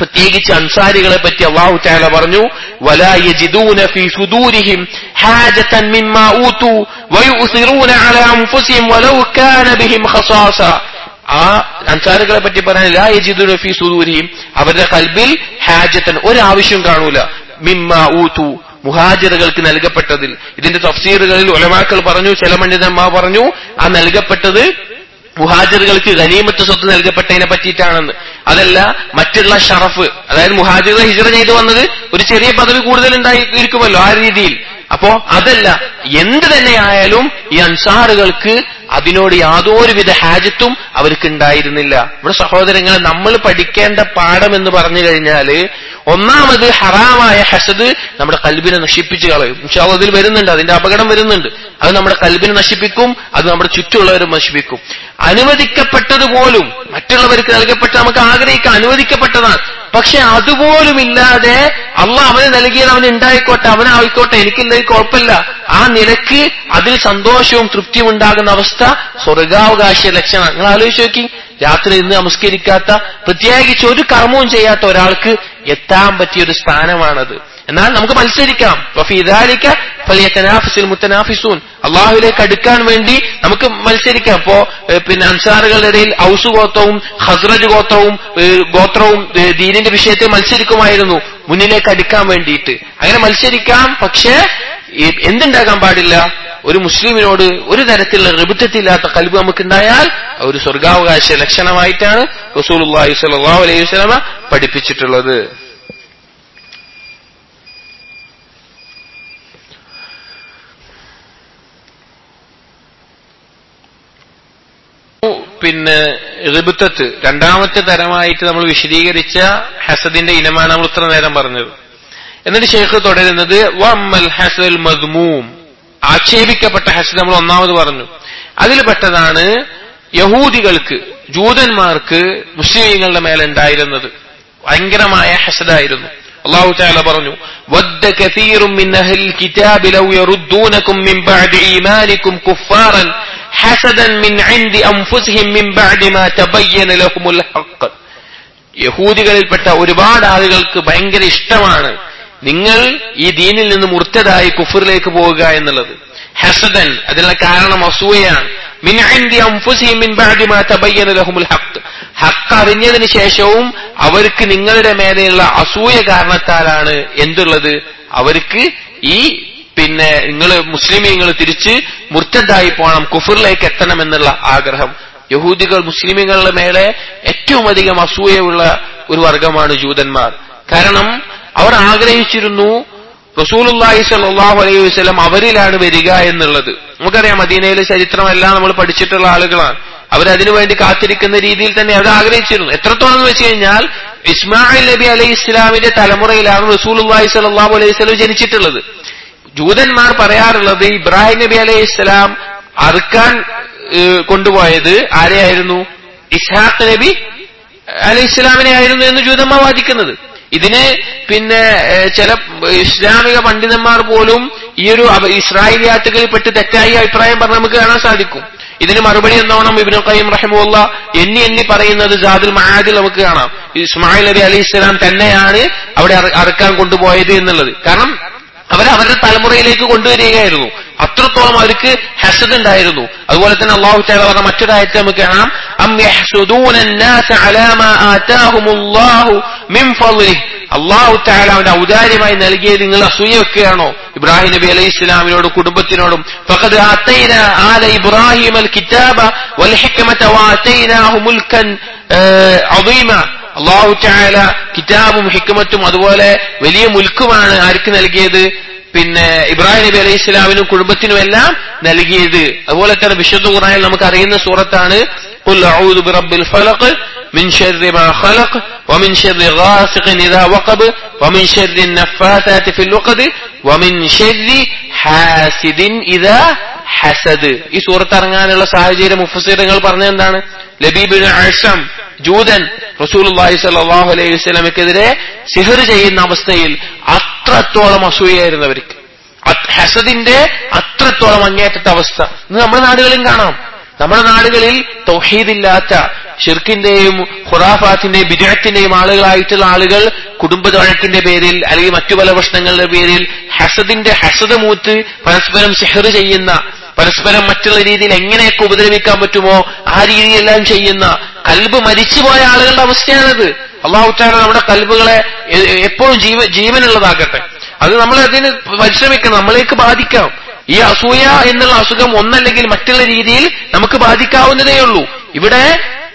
പ്രത്യേകിച്ച് അൻസാരികളെ പറ്റി അള്ളാഹു താല പറഞ്ഞു വലാ യജിദൂന ഫീ സുദൂരിഹിം ഹാജതൻ മിമ്മാ ഊതു വയുസിറൂന അലാ അൻഫുസിഹിം വലൗ കാന ബിഹിം ഖസാസ ആ അൻസാറുകളെ പറ്റി പറയാൻ ലാ യജിദൂന ഫീ സുദൂരിഹിം അവരുടെ കൽബിൽ ഹാജത്തൻ ഒരാവശ്യം കാണൂല മിമ്മാ ഊതു മുഹാജിറുകൾക്ക് നൽകപ്പെട്ടതിൽ ഇതിന്റെ തഫ്സീറുകളിൽ ഒലമാക്കൾ പറഞ്ഞു ചില പണ്ഡിതന്മാർ പറഞ്ഞു ആ നൽകപ്പെട്ടത് മുഹാജിറുകൾക്ക് ഗനീമത്ത് സ്വത്ത് നൽകപ്പെട്ടതിനെ പറ്റിയിട്ടാണെന്ന് അതല്ല മറ്റുള്ള ഷറഫ് അതായത് മുഹാജിറുകൾ ഹിജറ ചെയ്തു വന്നത് ഒരു ചെറിയ പദവി കൂടുതൽ ഉണ്ടായിരിക്കുമല്ലോ ആ രീതിയിൽ അപ്പോ അതല്ല എന്ത് തന്നെയായാലും ഈ അൻസാറുകൾക്ക് അതിനോട് യാതൊരുവിധ ഹാജത്തും അവർക്ക് ഉണ്ടായിരുന്നില്ല ഇവിടെ സഹോദരങ്ങളെ നമ്മൾ പഠിക്കേണ്ട പാഠം എന്ന് പറഞ്ഞു കഴിഞ്ഞാല് ഒന്നാമത് ഹറാമായ ഹസദ് നമ്മുടെ കൽബിനെ നശിപ്പിച്ചു കളയും പക്ഷെ അതിൽ വരുന്നുണ്ട് അതിന്റെ അപകടം വരുന്നുണ്ട് അത് നമ്മുടെ കൽബിനെ നശിപ്പിക്കും അത് നമ്മുടെ ചുറ്റുമുള്ളവരും നശിപ്പിക്കും അനുവദിക്കപ്പെട്ടതുപോലും മറ്റുള്ളവർക്ക് നൽകപ്പെട്ട നമുക്ക് ആഗ്രഹിക്കാൻ അനുവദിക്കപ്പെട്ടതാണ് പക്ഷെ അതുപോലും ഇല്ലാതെ അള്ള അവന് നൽകിയത് അവന് ഉണ്ടായിക്കോട്ടെ അവനായിക്കോട്ടെ എനിക്കില്ലെങ്കിൽ കുഴപ്പമില്ല ആ നിലക്ക് അതിൽ സന്തോഷവും തൃപ്തിയും ഉണ്ടാകുന്ന അവസ്ഥ സ്വർഗാവകാശ ലക്ഷണം നിങ്ങൾ ആലോചിച്ച് നോക്കി രാത്രി ഇന്ന് നമസ്കരിക്കാത്ത പ്രത്യേകിച്ച് ഒരു കർമ്മവും ചെയ്യാത്ത ഒരാൾക്ക് എത്താൻ പറ്റിയ ഒരു സ്ഥാനമാണത് എന്നാൽ നമുക്ക് മത്സരിക്കാം വഫീദാലിക്ക ഫലിയത്തനാഫിസിൽ മുത്തനാഫിസൂൻ അള്ളാഹുലേക്ക് അടുക്കാൻ വേണ്ടി നമുക്ക് മത്സരിക്കാം അപ്പോ പിന്നെ അൻസാറുകളുടെ ഇടയിൽ ഔസു ഗോത്രവും ഹസ്രജ് ഗോത്രവും ഗോത്രവും ദീനിന്റെ വിഷയത്തെ മത്സരിക്കുമായിരുന്നു മുന്നിലേക്ക് അടുക്കാൻ വേണ്ടിയിട്ട് അങ്ങനെ മത്സരിക്കാം പക്ഷേ എന്തുണ്ടാകാൻ പാടില്ല ഒരു മുസ്ലിമിനോട് ഒരു തരത്തിലുള്ള റിബിറ്റത്തില്ലാത്ത കൽബ് നമുക്കുണ്ടായാൽ ഒരു സ്വർഗാവകാശ ലക്ഷണമായിട്ടാണ് റസൂൽ സലാഹു അലൈഹി വസ്ലമ പഠിപ്പിച്ചിട്ടുള്ളത് പിന്നെ റിബുത്തത്ത് രണ്ടാമത്തെ തരമായിട്ട് നമ്മൾ വിശദീകരിച്ച ഹസദിന്റെ ഇനമാണ് നമ്മൾ ഇത്ര നേരം പറഞ്ഞത് എന്നിട്ട് ഷെയ്ഖ് തുടരുന്നത് വമ്മൽ ഹസൽ മദ്മൂം ആക്ഷേപിക്കപ്പെട്ട ഹസദ് നമ്മൾ ഒന്നാമത് പറഞ്ഞു അതിൽ പെട്ടതാണ് യഹൂദികൾക്ക് ജൂതന്മാർക്ക് മുസ്ലിങ്ങളുടെ മേലെ ഉണ്ടായിരുന്നത് ഭയങ്കരമായ ഹസദായിരുന്നു അള്ളാഹു താല പറഞ്ഞു വദ്ദ കസീറും മിൻ അഹ്ലിൽ കിതാബി ലൗ യറുദ്ദൂനകും മിൻ ബഅദി ഈമാനികും കുഫാറൻ ഹസദൻ മിൻ ഇൻദി അൻഫുസിഹിം മിൻ ബഅദി മാ തബയ്യന ലഹുമുൽ ഹഖ് യഹൂദികളിൽപ്പെട്ട ഒരുപാട് ആളുകൾക്ക് ഭയങ്കര ഇഷ്ടമാണ് നിങ്ങൾ ഈ ദീനിൽ നിന്ന് മുർത്തതായി കുഫറിലേക്ക് പോവുക എന്നുള്ളത് ഹസദൻ അതിനുള്ള കാരണം അസൂയയാണ് മിൻ ഇൻദി അൻഫുസിഹിം മിൻ ബഅദി മാ തബയ്യന ലഹുമുൽ ഹഖ് ഹക്ക് അറിഞ്ഞതിന് ശേഷവും അവർക്ക് നിങ്ങളുടെ മേലെയുള്ള അസൂയ കാരണത്താലാണ് എന്തുള്ളത് അവർക്ക് ഈ പിന്നെ നിങ്ങൾ മുസ്ലിമീങ്ങൾ തിരിച്ച് മുർത്തതായി പോകണം കുഫറിലേക്ക് എത്തണം എന്നുള്ള ആഗ്രഹം യഹൂദികൾ മുസ്ലിമുകളുടെ മേലെ ഏറ്റവും അധികം അസൂയയുള്ള ഒരു വർഗമാണ് ജൂതന്മാർ കാരണം അവർ ആഗ്രഹിച്ചിരുന്നു റസൂലുല്ലാഹി സല്ലാഹു അലൈഹി വസ്ലം അവരിലാണ് വരിക എന്നുള്ളത് നമുക്കറിയാം മദീനയിലെ ചരിത്രമെല്ലാം നമ്മൾ പഠിച്ചിട്ടുള്ള ആളുകളാണ് അവരതിനു വേണ്ടി കാത്തിരിക്കുന്ന രീതിയിൽ തന്നെ അത് ആഗ്രഹിച്ചിരുന്നു എത്രത്തോളം എന്ന് വെച്ച് കഴിഞ്ഞാൽ ഇസ്മായിൽ നബി അലൈഹി ഇസ്ലാമിന്റെ തലമുറയിലാണ് റസൂലുല്ലാഹി സല്ലാഹു അലൈഹി വസ്ലം ജനിച്ചിട്ടുള്ളത് ജൂതന്മാർ പറയാറുള്ളത് ഇബ്രാഹിം നബി അലൈഹി ഇസ്ലാം അറുക്കാൻ കൊണ്ടുപോയത് ആരെയായിരുന്നു ഇസ്ഹാഖ് നബി അലൈഹി ഇസ്ലാമിനെ ആയിരുന്നു എന്ന് ജൂതന്മാർ വാദിക്കുന്നത് ഇതിന് പിന്നെ ചില ഇസ്ലാമിക പണ്ഡിതന്മാർ പോലും ഈ ഒരു ഇസ്രായേലിയാത്തുകളിൽ പെട്ട് തെറ്റായി അഭിപ്രായം പറഞ്ഞ് നമുക്ക് കാണാൻ സാധിക്കും ഇതിന് മറുപടി എന്നോണം ഇബിനു ഖയ്യം റഹിമുള്ള എണ്ണി എണ്ണി പറയുന്നത് ജാദുൽ മഹാദിൽ നമുക്ക് കാണാം ഇസ്മായിൽ നബി അലി ഇസ്ലാം തന്നെയാണ് അവിടെ അറുക്കാൻ കൊണ്ടുപോയത് എന്നുള്ളത് കാരണം അവർ അവരുടെ തലമുറയിലേക്ക് കൊണ്ടുവരികയായിരുന്നു അത്രത്തോളം അവർക്ക് ഹസദ് ഉണ്ടായിരുന്നു അതുപോലെ തന്നെ അള്ളാഹു താല പറഞ്ഞ മറ്റൊരായത്തെ നമുക്ക് കാണാം അം യഹ്സുദൂന الناس على ما آتاهم الله من فضله അള്ളാഹു താല അവന്റെ ഔദാര്യമായി നൽകിയത് നിങ്ങൾ അസൂയ വെക്കുകയാണോ ഇബ്രാഹിം നബി അലൈഹി ഇസ്ലാമിനോടും കുടുംബത്തിനോടും ഫഖദ് ആതൈന ആല ഇബ്രാഹിം അൽ കിതാബ വൽ ഹിക്മത വആതൈനാഹു മുൽക്കൻ അദീമ അള്ളാഹു ചായാല കിതാബും ഹിക്മത്തും അതുപോലെ വലിയ മുൽക്കുമാണ് ആർക്ക് നൽകിയത് പിന്നെ ഇബ്രാഹിം നബി അലൈഹി ഇസ്ലാമിനും കുടുംബത്തിനും എല്ലാം നൽകിയത് അതുപോലെ തന്നെ വിശുദ്ധ ഖുറാനിൽ നമുക്ക് അറിയുന്ന സൂറത്താണ് قل أعوذ برب الفلق من شر ما خلق ومن شر غاسق إذا وقب ومن شر النفاثات في الوقد ومن شر حاسد إذا ഹസദ് ഈ സൂറത്ത് ഇറങ്ങാനുള്ള സാഹചര്യം മുഫസീറങ്ങൾ പറഞ്ഞ എന്താണ് ലബീബിന് അഴ്സം ജൂതൻ റസൂലുള്ളാഹി സ്വല്ലല്ലാഹു അലൈഹി വസല്ലമയ്ക്കെതിരെ സിഹർ ചെയ്യുന്ന അവസ്ഥയിൽ അത്രത്തോളം അസൂയായിരുന്നു അവർക്ക് ഹസദിന്റെ അത്രത്തോളം അങ്ങേറ്റത്തെ അവസ്ഥ ഇന്ന് നമ്മുടെ നാടുകളിലും കാണാം നമ്മുടെ നാടുകളിൽ തൗഹീദില്ലാത്ത ഷിർക്കിന്റെയും ഖുറാഫാത്തിന്റെയും ബിജത്തിന്റെയും ആളുകളായിട്ടുള്ള ആളുകൾ കുടുംബ വഴക്കിന്റെ പേരിൽ അല്ലെങ്കിൽ മറ്റു പല പ്രശ്നങ്ങളുടെ പേരിൽ ഹസദിന്റെ ഹസദ് മൂത്ത് പരസ്പരം ഷെഹർ ചെയ്യുന്ന പരസ്പരം മറ്റുള്ള രീതിയിൽ എങ്ങനെയൊക്കെ ഉപദ്രവിക്കാൻ പറ്റുമോ ആ രീതിയെല്ലാം ചെയ്യുന്ന കൽബ് മരിച്ചുപോയ ആളുകളുടെ അവസ്ഥയാണിത് അള്ളാഹുറ്റാല നമ്മുടെ കൽബുകളെ എ- എപ്പോഴും ജീവ ജീവനുള്ളതാകട്ടെ അത് നമ്മൾ അതിന് പരിശ്രമിക്കണം നമ്മളേക്ക് ബാധിക്കാം ഈ അസൂയ എന്നുള്ള അസുഖം ഒന്നല്ലെങ്കിൽ മറ്റുള്ള രീതിയിൽ നമുക്ക് ബാധിക്കാവുന്നതേ ഉള്ളൂ ഇവിടെ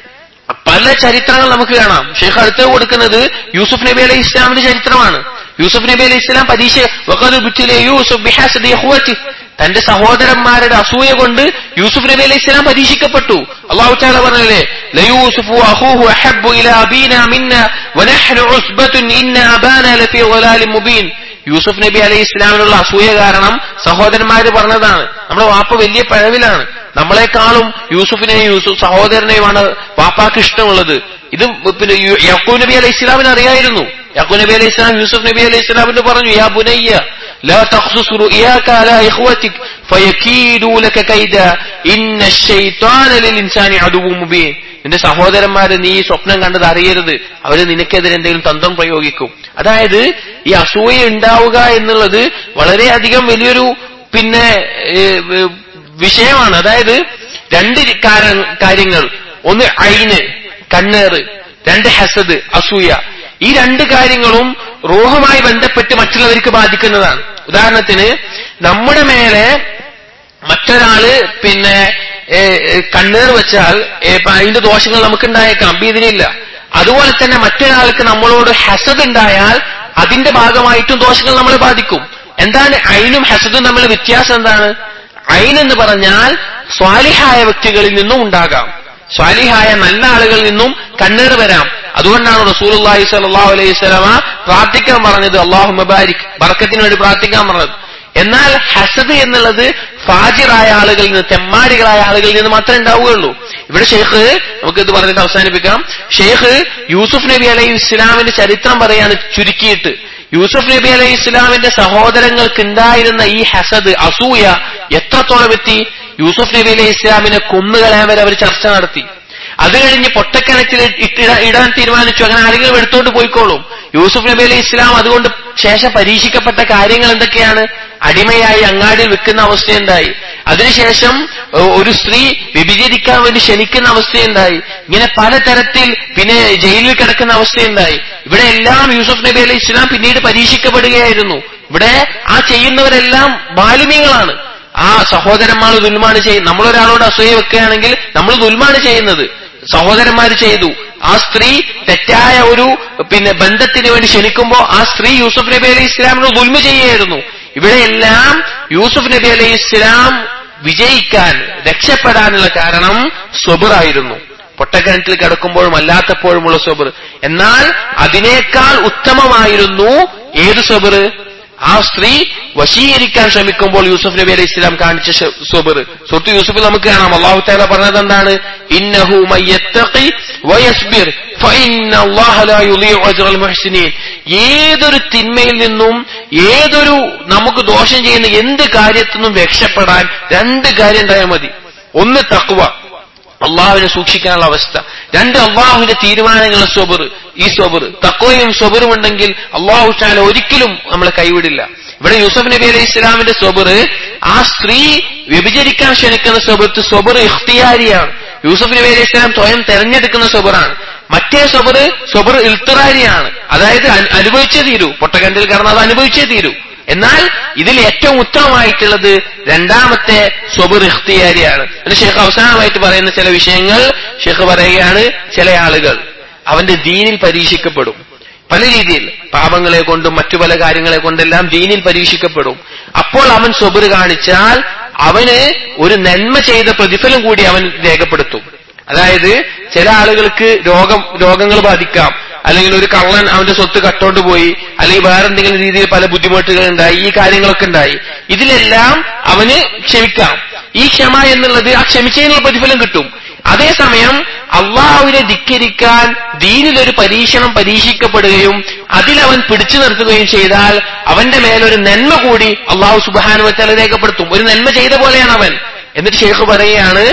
പല ചരിത്രങ്ങൾ നമുക്ക് കാണാം ഷെയ്ഖ് അടുത്ത് കൊടുക്കുന്നത് യൂസുഫ് നബി അലൈഹി ഇസ്ലാമിന്റെ ചരിത്രമാണ് യൂസുഫ് നബി അലൈഹി ഇസ്ലാം പരീക്ഷ വഖദ് ബുറ്റിലെ യൂസുഫ് ബിഹാസദി ഇഖ്വതി. തന്റെ സഹോദരന്മാരുടെ അസൂയ കൊണ്ട് യൂസുഫ് നബി അലൈഹി ഇസ്ലാം പരീക്ഷിക്കപ്പെട്ടു അള്ളാഹു താല പറഞ്ഞല്ലേ ലയൂസുഫു അഖൂഹു അഹബ്ബു ഇലാ അബീന മിന്ന വനഹ്നു ഉസ്ബത്തുൻ ഇന്ന അബാന ലഫീ ളലാലിൻ മുബീൻ യൂസുഫ് നബി അലൈഹി ഇസ്ലാമിനുള്ള അസൂയ കാരണം സഹോദരന്മാര് പറഞ്ഞതാണ് നമ്മുടെ വാപ്പ വലിയ പഴവിലാണ് നമ്മളെക്കാളും യൂസുഫിനെയും യൂസുഫ് സഹോദരനെയുമാണ് വാപ്പാക്ക് ഇഷ്ടമുള്ളത് ഇത് പിന്നെ യു- യാക്കൂബ് നബി അലൈഹി ഇസ്ലാമിന് അറിയായിരുന്നു യാക്കൂബ് നബി അലൈഹി ഇസ്ലാം യൂസുഫ് നബി അലൈഹി ഇസ്ലാമിന് പറഞ്ഞു യാ ബുനയ്യ لا تقصص رؤياك على إخوتك فيكيدوا لك كيدا إن الشيطان للإنسان عدو مبين നിന്റെ സഹോദരന്മാര് നീ ഈ സ്വപ്നം കണ്ടത് അറിയരുത് അവര് നിനക്കെതിരെ എന്തെങ്കിലും തന്ത്രം പ്രയോഗിക്കും അതായത് ഈ അസൂയ ഉണ്ടാവുക എന്നുള്ളത് വളരെയധികം വലിയൊരു പിന്നെ ഏ, ഏ, വിഷയമാണ് അതായത് രണ്ട് കാര- കാര്യങ്ങൾ ഒന്ന് ഐന് കണ്ണേറ് രണ്ട് ഹസദ് അസൂയ ഈ രണ്ട് കാര്യങ്ങളും റൂഹുമായി ബന്ധപ്പെട്ട് മറ്റുള്ളവർക്ക് ബാധിക്കുന്നതാണ് ഉദാഹരണത്തിന് നമ്മുടെ മേലെ മറ്റൊരാള് പിന്നെ ഏ, ഏ, കണ്ണീർ വെച്ചാൽ ഏ, ഇപ്പൊ അതിന്റെ ദോഷങ്ങൾ നമുക്കുണ്ടായേക്കാം ഇതിനില്ല അതുപോലെ തന്നെ മറ്റൊരാൾക്ക് നമ്മളോട് ഹസദ് ഉണ്ടായാൽ അതിന്റെ ഭാഗമായിട്ടും ദോഷങ്ങൾ നമ്മളെ ബാധിക്കും എന്താണ് ഐനും ഹസദും തമ്മിലുള്ള വ്യത്യാസം എന്താണ് ഐൻ എന്ന് പറഞ്ഞാൽ സ്വാലിഹായ വ്യക്തികളിൽ നിന്നും ഉണ്ടാകാം സ്വാലിഹായ നല്ല ആളുകളിൽ നിന്നും കണ്ണീർ വരാം അതുകൊണ്ടാണ് റസൂലുള്ളാഹി സ്വല്ലല്ലാഹു അലൈഹി വസല്ലമ പ്രാർത്ഥിക്കാൻ പറഞ്ഞത് അള്ളാഹു മബാരിക് ബർക്കത്തിന് വേണ്ടി പ്രാർത്ഥിക്കാൻ പറഞ്ഞത് എന്നാൽ ഹസദ് എന്നുള്ളത് ഫാജിറായ ആളുകളിൽ നിന്ന് തെമ്മാടികളായ ആളുകളിൽ നിന്ന് മാത്രമേ ഉണ്ടാവുകയുള്ളൂ ഇവിടെ ഷെയ്ഖ് നമുക്ക് ഇത് പറഞ്ഞിട്ട് അവസാനിപ്പിക്കാം ഷെയ്ഖ് യൂസുഫ് നബി അലൈഹി ഇസ്ലാമിന്റെ ചരിത്രം പറയാണ് ചുരുക്കിയിട്ട് യൂസുഫ് നബി അലൈഹി ഇസ്ലാമിന്റെ സഹോദരങ്ങൾക്ക് ഉണ്ടായിരുന്ന ഈ ഹസദ് അസൂയ എത്രത്തോളം എത്തി യൂസുഫ് നബി അലൈഹി ഇസ്ലാമിനെ കൊന്നുകളയാൻ വരെ അവർ ചർച്ച നടത്തി അത് കഴിഞ്ഞ് പൊട്ടക്കിണറ്റിൽ ഇട്ടിട- ഇടാൻ തീരുമാനിച്ചു അങ്ങനെ ആരെങ്കിലും എടുത്തോണ്ട് പോയിക്കോളും യൂസുഫ് നബി അലൈഹി ഇസ്ലാം അതുകൊണ്ട് ശേഷം പരീക്ഷിക്കപ്പെട്ട കാര്യങ്ങൾ എന്തൊക്കെയാണ് അടിമയായി അങ്ങാടിയിൽ വിൽക്കുന്ന അവസ്ഥയുണ്ടായി അതിനുശേഷം ഏഹ്, ഒരു സ്ത്രീ വ്യഭിചരിക്കാൻ വേണ്ടി ക്ഷണിക്കുന്ന അവസ്ഥയുണ്ടായി ഇങ്ങനെ പലതരത്തിൽ പിന്നെ ജയിലിൽ കിടക്കുന്ന അവസ്ഥയുണ്ടായി ഇവിടെ എല്ലാം യൂസുഫ് നബി അലൈഹി ഇസ്ലാം പിന്നീട് പരീക്ഷിക്കപ്പെടുകയായിരുന്നു ഇവിടെ ആ ചെയ്യുന്നവരെല്ലാം ബാലിമ്യങ്ങളാണ് ആ സഹോദരന്മാർ ദുൽമാണ് ചെയ്യുന്നത് നമ്മളൊരാളോട് അസൂയ വെക്കുകയാണെങ്കിൽ നമ്മൾ ദുൽമാണ് ചെയ്യുന്നത് സഹോദരന്മാർ ചെയ്തു ആ സ്ത്രീ തെറ്റായ ഒരു പിന്നെ ബന്ധത്തിന് വേണ്ടി ക്ഷണിക്കുമ്പോൾ ആ സ്ത്രീ യൂസുഫ് നബി അലൈഹി ഇസ്ലാമിനോട് ദുൽമ ചെയ്യുകയായിരുന്നു ഇവിടെയെല്ലാം യൂസുഫ് നബി അലൈഹി ഇസ്ലാം വിജയിക്കാൻ രക്ഷപ്പെടാനുള്ള കാരണം സ്വബറായിരുന്നു പൊട്ടക്കിണറ്റിൽ കിടക്കുമ്പോഴും അല്ലാത്തപ്പോഴുമുള്ള സ്വബർ എന്നാൽ അതിനേക്കാൾ ഉത്തമമായിരുന്നു ഏത് സ്വബർ ആ സ്ത്രീ വശീകരിക്കാൻ ശ്രമിക്കുമ്പോൾ യൂസുഫ് നബി അലൈഹി ഇസ്ലാം കാണിച്ച ശ- സ്വബർ സുഹൃത്ത് യൂസുഫിൽ നമുക്ക് കാണാം അള്ളാഹു താല പറഞ്ഞത് എന്താണ് ഇന്നഹു മയ്യത്തഖി വയസ്ബിർ ഫഇന്ന അല്ലാഹ ലാ യുളീഉ അജ്റൽ മുഹ്സിനീൻ ഏതൊരു തിന്മയിൽ നിന്നും ഏതൊരു നമുക്ക് ദോഷം ചെയ്യുന്ന എന്ത് കാര്യത്തിൽ നിന്നും രക്ഷപ്പെടാൻ രണ്ട് കാര്യം ഉണ്ടായാൽ മതി ഒന്ന് തക്വ അള്ളാഹുവിനെ സൂക്ഷിക്കാനുള്ള അവസ്ഥ രണ്ട് അള്ളാഹുവിന്റെ തീരുമാനങ്ങളുടെ സ്വബർ ഈ സ്വബർ തക്കോയും സ്വബറും ഉണ്ടെങ്കിൽ അള്ളാഹു ചാല ഒരിക്കലും നമ്മളെ കൈവിടില്ല ഇവിടെ യൂസഫ് നബി അലൈഹി ഇസ്ലാമിന്റെ സ്വബർ ആ സ്ത്രീ വ്യഭിചരിക്കാൻ ക്ഷണിക്കുന്ന സ്വബത്ത് സ്വബർ ഇഖ്തിയാരിയാണ് യൂസഫ് നബി അലൈഹി ഇസ്ലാം സ്വയം തെരഞ്ഞെടുക്കുന്ന സ്വബറാണ് മറ്റേ സ്വബർ സ്വബർ ഇൽത്തറാരിയാണ് അതായത് അനു- അനുഭവിച്ചേ തീരൂ പൊട്ടക്കണ്ടിൽ കിടന്ന് അത് അനുഭവിച്ചേ തീരൂ എന്നാൽ ഇതിൽ ഏറ്റവും ഉത്തമമായിട്ടുള്ളത് രണ്ടാമത്തെ സ്വബർ ഇഖ്തിയാരിയാണ് എന്നിട്ട് ഷെയ്ഖ് അവസാനമായിട്ട് പറയുന്ന ചില വിഷയങ്ങൾ ഷെയ്ഖ് പറയുകയാണ് ചില ആളുകൾ അവന്റെ ദീനിൽ പരീക്ഷിക്കപ്പെടും പല രീതിയിൽ പാപങ്ങളെ കൊണ്ടും മറ്റു പല കാര്യങ്ങളെ കൊണ്ടെല്ലാം ദീനിൽ പരീക്ഷിക്കപ്പെടും അപ്പോൾ അവൻ സ്വബർ കാണിച്ചാൽ അവന് ഒരു നന്മ ചെയ്ത പ്രതിഫലം കൂടി അവൻ രേഖപ്പെടുത്തും അതായത് ചില ആളുകൾക്ക് രോഗം രോഗങ്ങൾ ബാധിക്കാം അല്ലെങ്കിൽ ഒരു കള്ളൻ അവന്റെ സ്വത്ത് കട്ടോണ്ട് പോയി അല്ലെങ്കിൽ വേറെന്തെങ്കിലും രീതിയിൽ പല ബുദ്ധിമുട്ടുകൾ ഉണ്ടായി ഈ കാര്യങ്ങളൊക്കെ ഉണ്ടായി ഇതിലെല്ലാം അവന് ക്ഷമിക്കാം ഈ ക്ഷമ എന്നുള്ളത് ആ ക്ഷമിച്ചതിനുള്ള പ്രതിഫലം കിട്ടും അതേസമയം അള്ളാഹുവിനെ ധിക്കരിക്കാൻ ദീനിലൊരു പരീക്ഷണം പരീക്ഷിക്കപ്പെടുകയും അതിലവൻ പിടിച്ചു നിർത്തുകയും ചെയ്താൽ അവന്റെ മേലൊരു നന്മ കൂടി അള്ളാഹു സുബാനുവച്ചാൽ രേഖപ്പെടുത്തും ഒരു നന്മ ചെയ്ത പോലെയാണ് അവൻ എന്നിട്ട് ഷെയ്ഖ് പറയുകയാണ്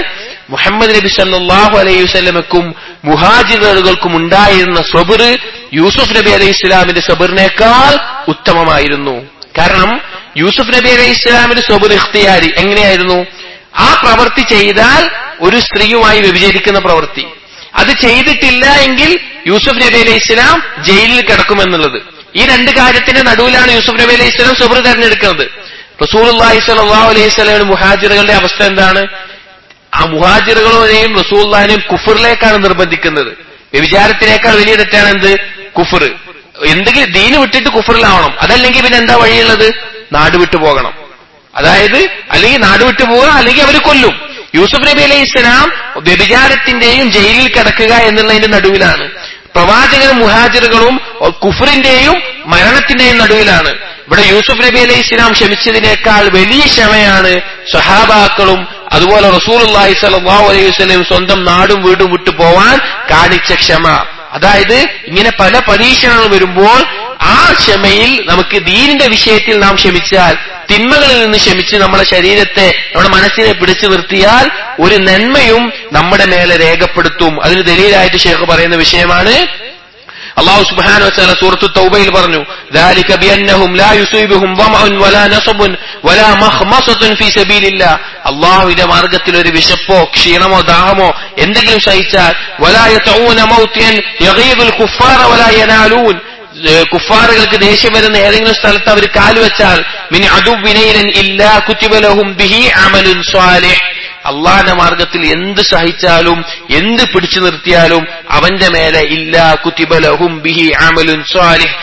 മുഹമ്മദ് നബി സല്ലാഹു അലൈഹി വസ്ലമക്കും മുഹാജിറുകൾക്കും ഉണ്ടായിരുന്ന സബർ യൂസുഫ് നബി അലൈഹി ഇസ്ലാമിന്റെ സബറിനേക്കാൾ ഉത്തമമായിരുന്നു കാരണം യൂസുഫ് നബി അലൈഹി ഇസ്ലാമിന്റെ സബർ ഇഖ്തിയാരി എങ്ങനെയായിരുന്നു ആ പ്രവൃത്തി ചെയ്താൽ ഒരു സ്ത്രീയുമായി വ്യഭിചരിക്കുന്ന പ്രവൃത്തി അത് ചെയ്തിട്ടില്ല എങ്കിൽ യൂസുഫ് നബി അലൈഹി ഇസ്ലാം ജയിലിൽ കിടക്കുമെന്നുള്ളത് ഈ രണ്ട് കാര്യത്തിന്റെ നടുവിലാണ് യൂസുഫ് നബി അലൈഹി ഇസ്ലാം സബർ തെരഞ്ഞെടുക്കുന്നത് റസൂൽ അള്ളാഹി സലാഹു അലൈഹി സ്വലാമിന്റെ മുഹാജിറുകളുടെ അവസ്ഥ എന്താണ് ആ മുഹാജിറുകളെയും റസൂല്ലാനെയും കുഫറിലേക്കാണ് നിർബന്ധിക്കുന്നത് വ്യഭിചാരത്തിനേക്കാൾ വലിയ തെറ്റാണ് എന്ത് കുഫർ എന്തെങ്കിലും ദീന് വിട്ടിട്ട് കുഫറിലാവണം അതല്ലെങ്കിൽ പിന്നെ എന്താ വഴിയുള്ളത് നാട് വിട്ടു പോകണം അതായത് അല്ലെങ്കിൽ നാട് വിട്ടു പോവുക അല്ലെങ്കിൽ അവർ കൊല്ലും യൂസുഫ് നബി അലൈഹി ഇസ്ലാം വ്യഭിചാരത്തിന്റെയും ജയിലിൽ കിടക്കുക എന്നുള്ളതിന്റെ നടുവിലാണ് പ്രവാചകനും മുഹാജിറുകളും കുഫറിന്റെയും മരണത്തിന്റെയും നടുവിലാണ് ഇവിടെ യൂസുഫ് നബി അലൈഹി ഇസ്ലാം ക്ഷമിച്ചതിനേക്കാൾ വലിയ ക്ഷമയാണ് സഹാബാക്കളും അതുപോലെ റസൂൽ അള്ളാഹി സലാഹു അലൈഹി വസ്ലം സ്വന്തം നാടും വീടും വിട്ടു പോവാൻ കാണിച്ച ക്ഷമ അതായത് ഇങ്ങനെ പല പരീക്ഷണങ്ങൾ വരുമ്പോൾ ആ ക്ഷമയിൽ നമുക്ക് ദീനിന്റെ വിഷയത്തിൽ നാം ക്ഷമിച്ചാൽ തിന്മകളിൽ നിന്ന് ക്ഷമിച്ച് നമ്മുടെ ശരീരത്തെ നമ്മുടെ മനസ്സിനെ പിടിച്ചു നിർത്തിയാൽ ഒരു നന്മയും നമ്മുടെ മേലെ രേഖപ്പെടുത്തും അതിന് ദലീലായിട്ട് ഷേഖ് പറയുന്ന വിഷയമാണ് അള്ളാഹു സുബ്ഹാനഹു വതആല സൂറത്തു തൗബയിൽ പറഞ്ഞു ذلك بأنهم لا يصيبهم ظمأ ولا نصب ولا مخمصة في سبيل الله അള്ളാഹുവിന്റെ മാർഗത്തിൽ ഒരു വിശപ്പോ ക്ഷീണമോ ദാഹമോ എന്തെങ്കിലും സഹിച്ചാൽ ولا يطعون موطئا يغيظ الكفار ولا ينالون കുഫാറുകൾക്ക് ദേഷ്യം വരുന്ന ഏതെങ്കിലും സ്ഥലത്ത് അവർ കാലുവെച്ചാൽ മിനി അതുവിനൈലൻ ഇല്ലാ കുത്തിബലഹും ബിഹി അമലുൻ സ്വാലിഹ് അള്ളാന്റെ മാർഗത്തിൽ എന്ത് സഹിച്ചാലും എന്ത് പിടിച്ചു നിർത്തിയാലും അവന്റെ മേലെ ഇല്ലാ കുത്തിബലഹും ബിഹി അമലുൻ സ്വാലിഹ്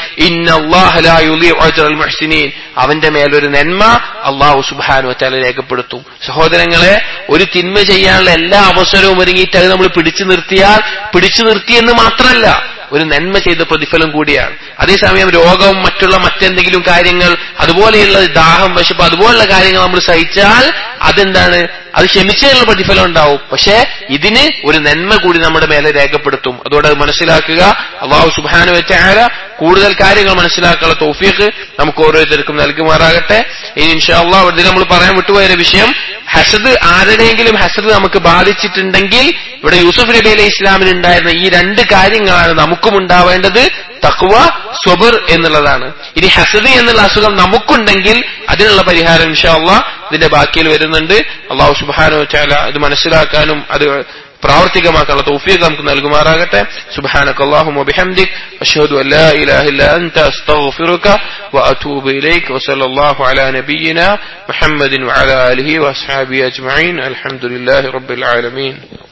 മുഹ്സിനീൻ അവന്റെ മേലൊരു നന്മ അള്ളാഹു സുബാനു വറ്റാല രേഖപ്പെടുത്തും സഹോദരങ്ങളെ ഒരു തിന്മ ചെയ്യാനുള്ള എല്ലാ അവസരവും ഒരുങ്ങിയിട്ട് അത് നമ്മൾ പിടിച്ചു നിർത്തിയാൽ പിടിച്ചു നിർത്തിയെന്ന് മാത്രമല്ല ഒരു നന്മ ചെയ്ത പ്രതിഫലം കൂടിയാണ് അതേസമയം രോഗവും മറ്റുള്ള മറ്റെന്തെങ്കിലും കാര്യങ്ങൾ അതുപോലെയുള്ള ദാഹം വിശപ്പ് അതുപോലുള്ള കാര്യങ്ങൾ നമ്മൾ സഹിച്ചാൽ അതെന്താണ് അത് ക്ഷമിച്ചതിനുള്ള പ്രതിഫലം ഉണ്ടാവും പക്ഷേ ഇതിന് ഒരു നന്മ കൂടി നമ്മുടെ മേലെ രേഖപ്പെടുത്തും അതുകൊണ്ട് അത് മനസ്സിലാക്കുക അള്ളാഹു സുബാനു വെച്ചാല കൂടുതൽ കാര്യങ്ങൾ മനസ്സിലാക്കാനുള്ള തോഫീക്ക് നമുക്ക് ഓരോരുത്തർക്കും നൽകുമാറാകട്ടെ ഇനി ഇൻഷാല്ലാ ഇതിൽ നമ്മൾ പറയാൻ വിട്ടുപോയ വിഷയം ഹസദ് ആരുടെയെങ്കിലും ഹസദ് നമുക്ക് ബാധിച്ചിട്ടുണ്ടെങ്കിൽ ഇവിടെ യൂസുഫ് നബി അലൈഹി ഇസ്ലാമിന് ഉണ്ടായിരുന്ന ഈ രണ്ട് കാര്യങ്ങളാണ് നമുക്കും ഉണ്ടാവേണ്ടത് തക്വ സ്വബർ എന്നുള്ളതാണ് ഇനി ഹസദ് എന്നുള്ള അസുഖം നമുക്കുണ്ടെങ്കിൽ അതിനുള്ള പരിഹാരം ഇൻഷാല്ലാ ഇതിന്റെ ബാക്കിയിൽ വരുന്നുണ്ട് അള്ളാഹു സുബാനോ ചാല ഇത് മനസ്സിലാക്കാനും അത് പ്രാവർത്തികമാക്കാനുള്ള തൗഫീഖ് നമുക്ക് നൽകുമാറാകട്ടെ സുബ്ഹാനക അല്ലാഹുമ്മ ബിഹംദിക് അഷ്ഹദു അൻ ലാ ഇലാഹ ഇല്ല അൻത അസ്തഗ്ഫിറുക വഅതൂബു ഇലൈക് വസല്ലല്ലാഹു അലാ നബിയിന മുഹമ്മദിൻ വഅലാ ആലിഹി വഅസ്ഹാബിഹി അജ്മഈൻ അൽഹംദുലില്ലാഹി റബ്ബിൽ ആലമീൻ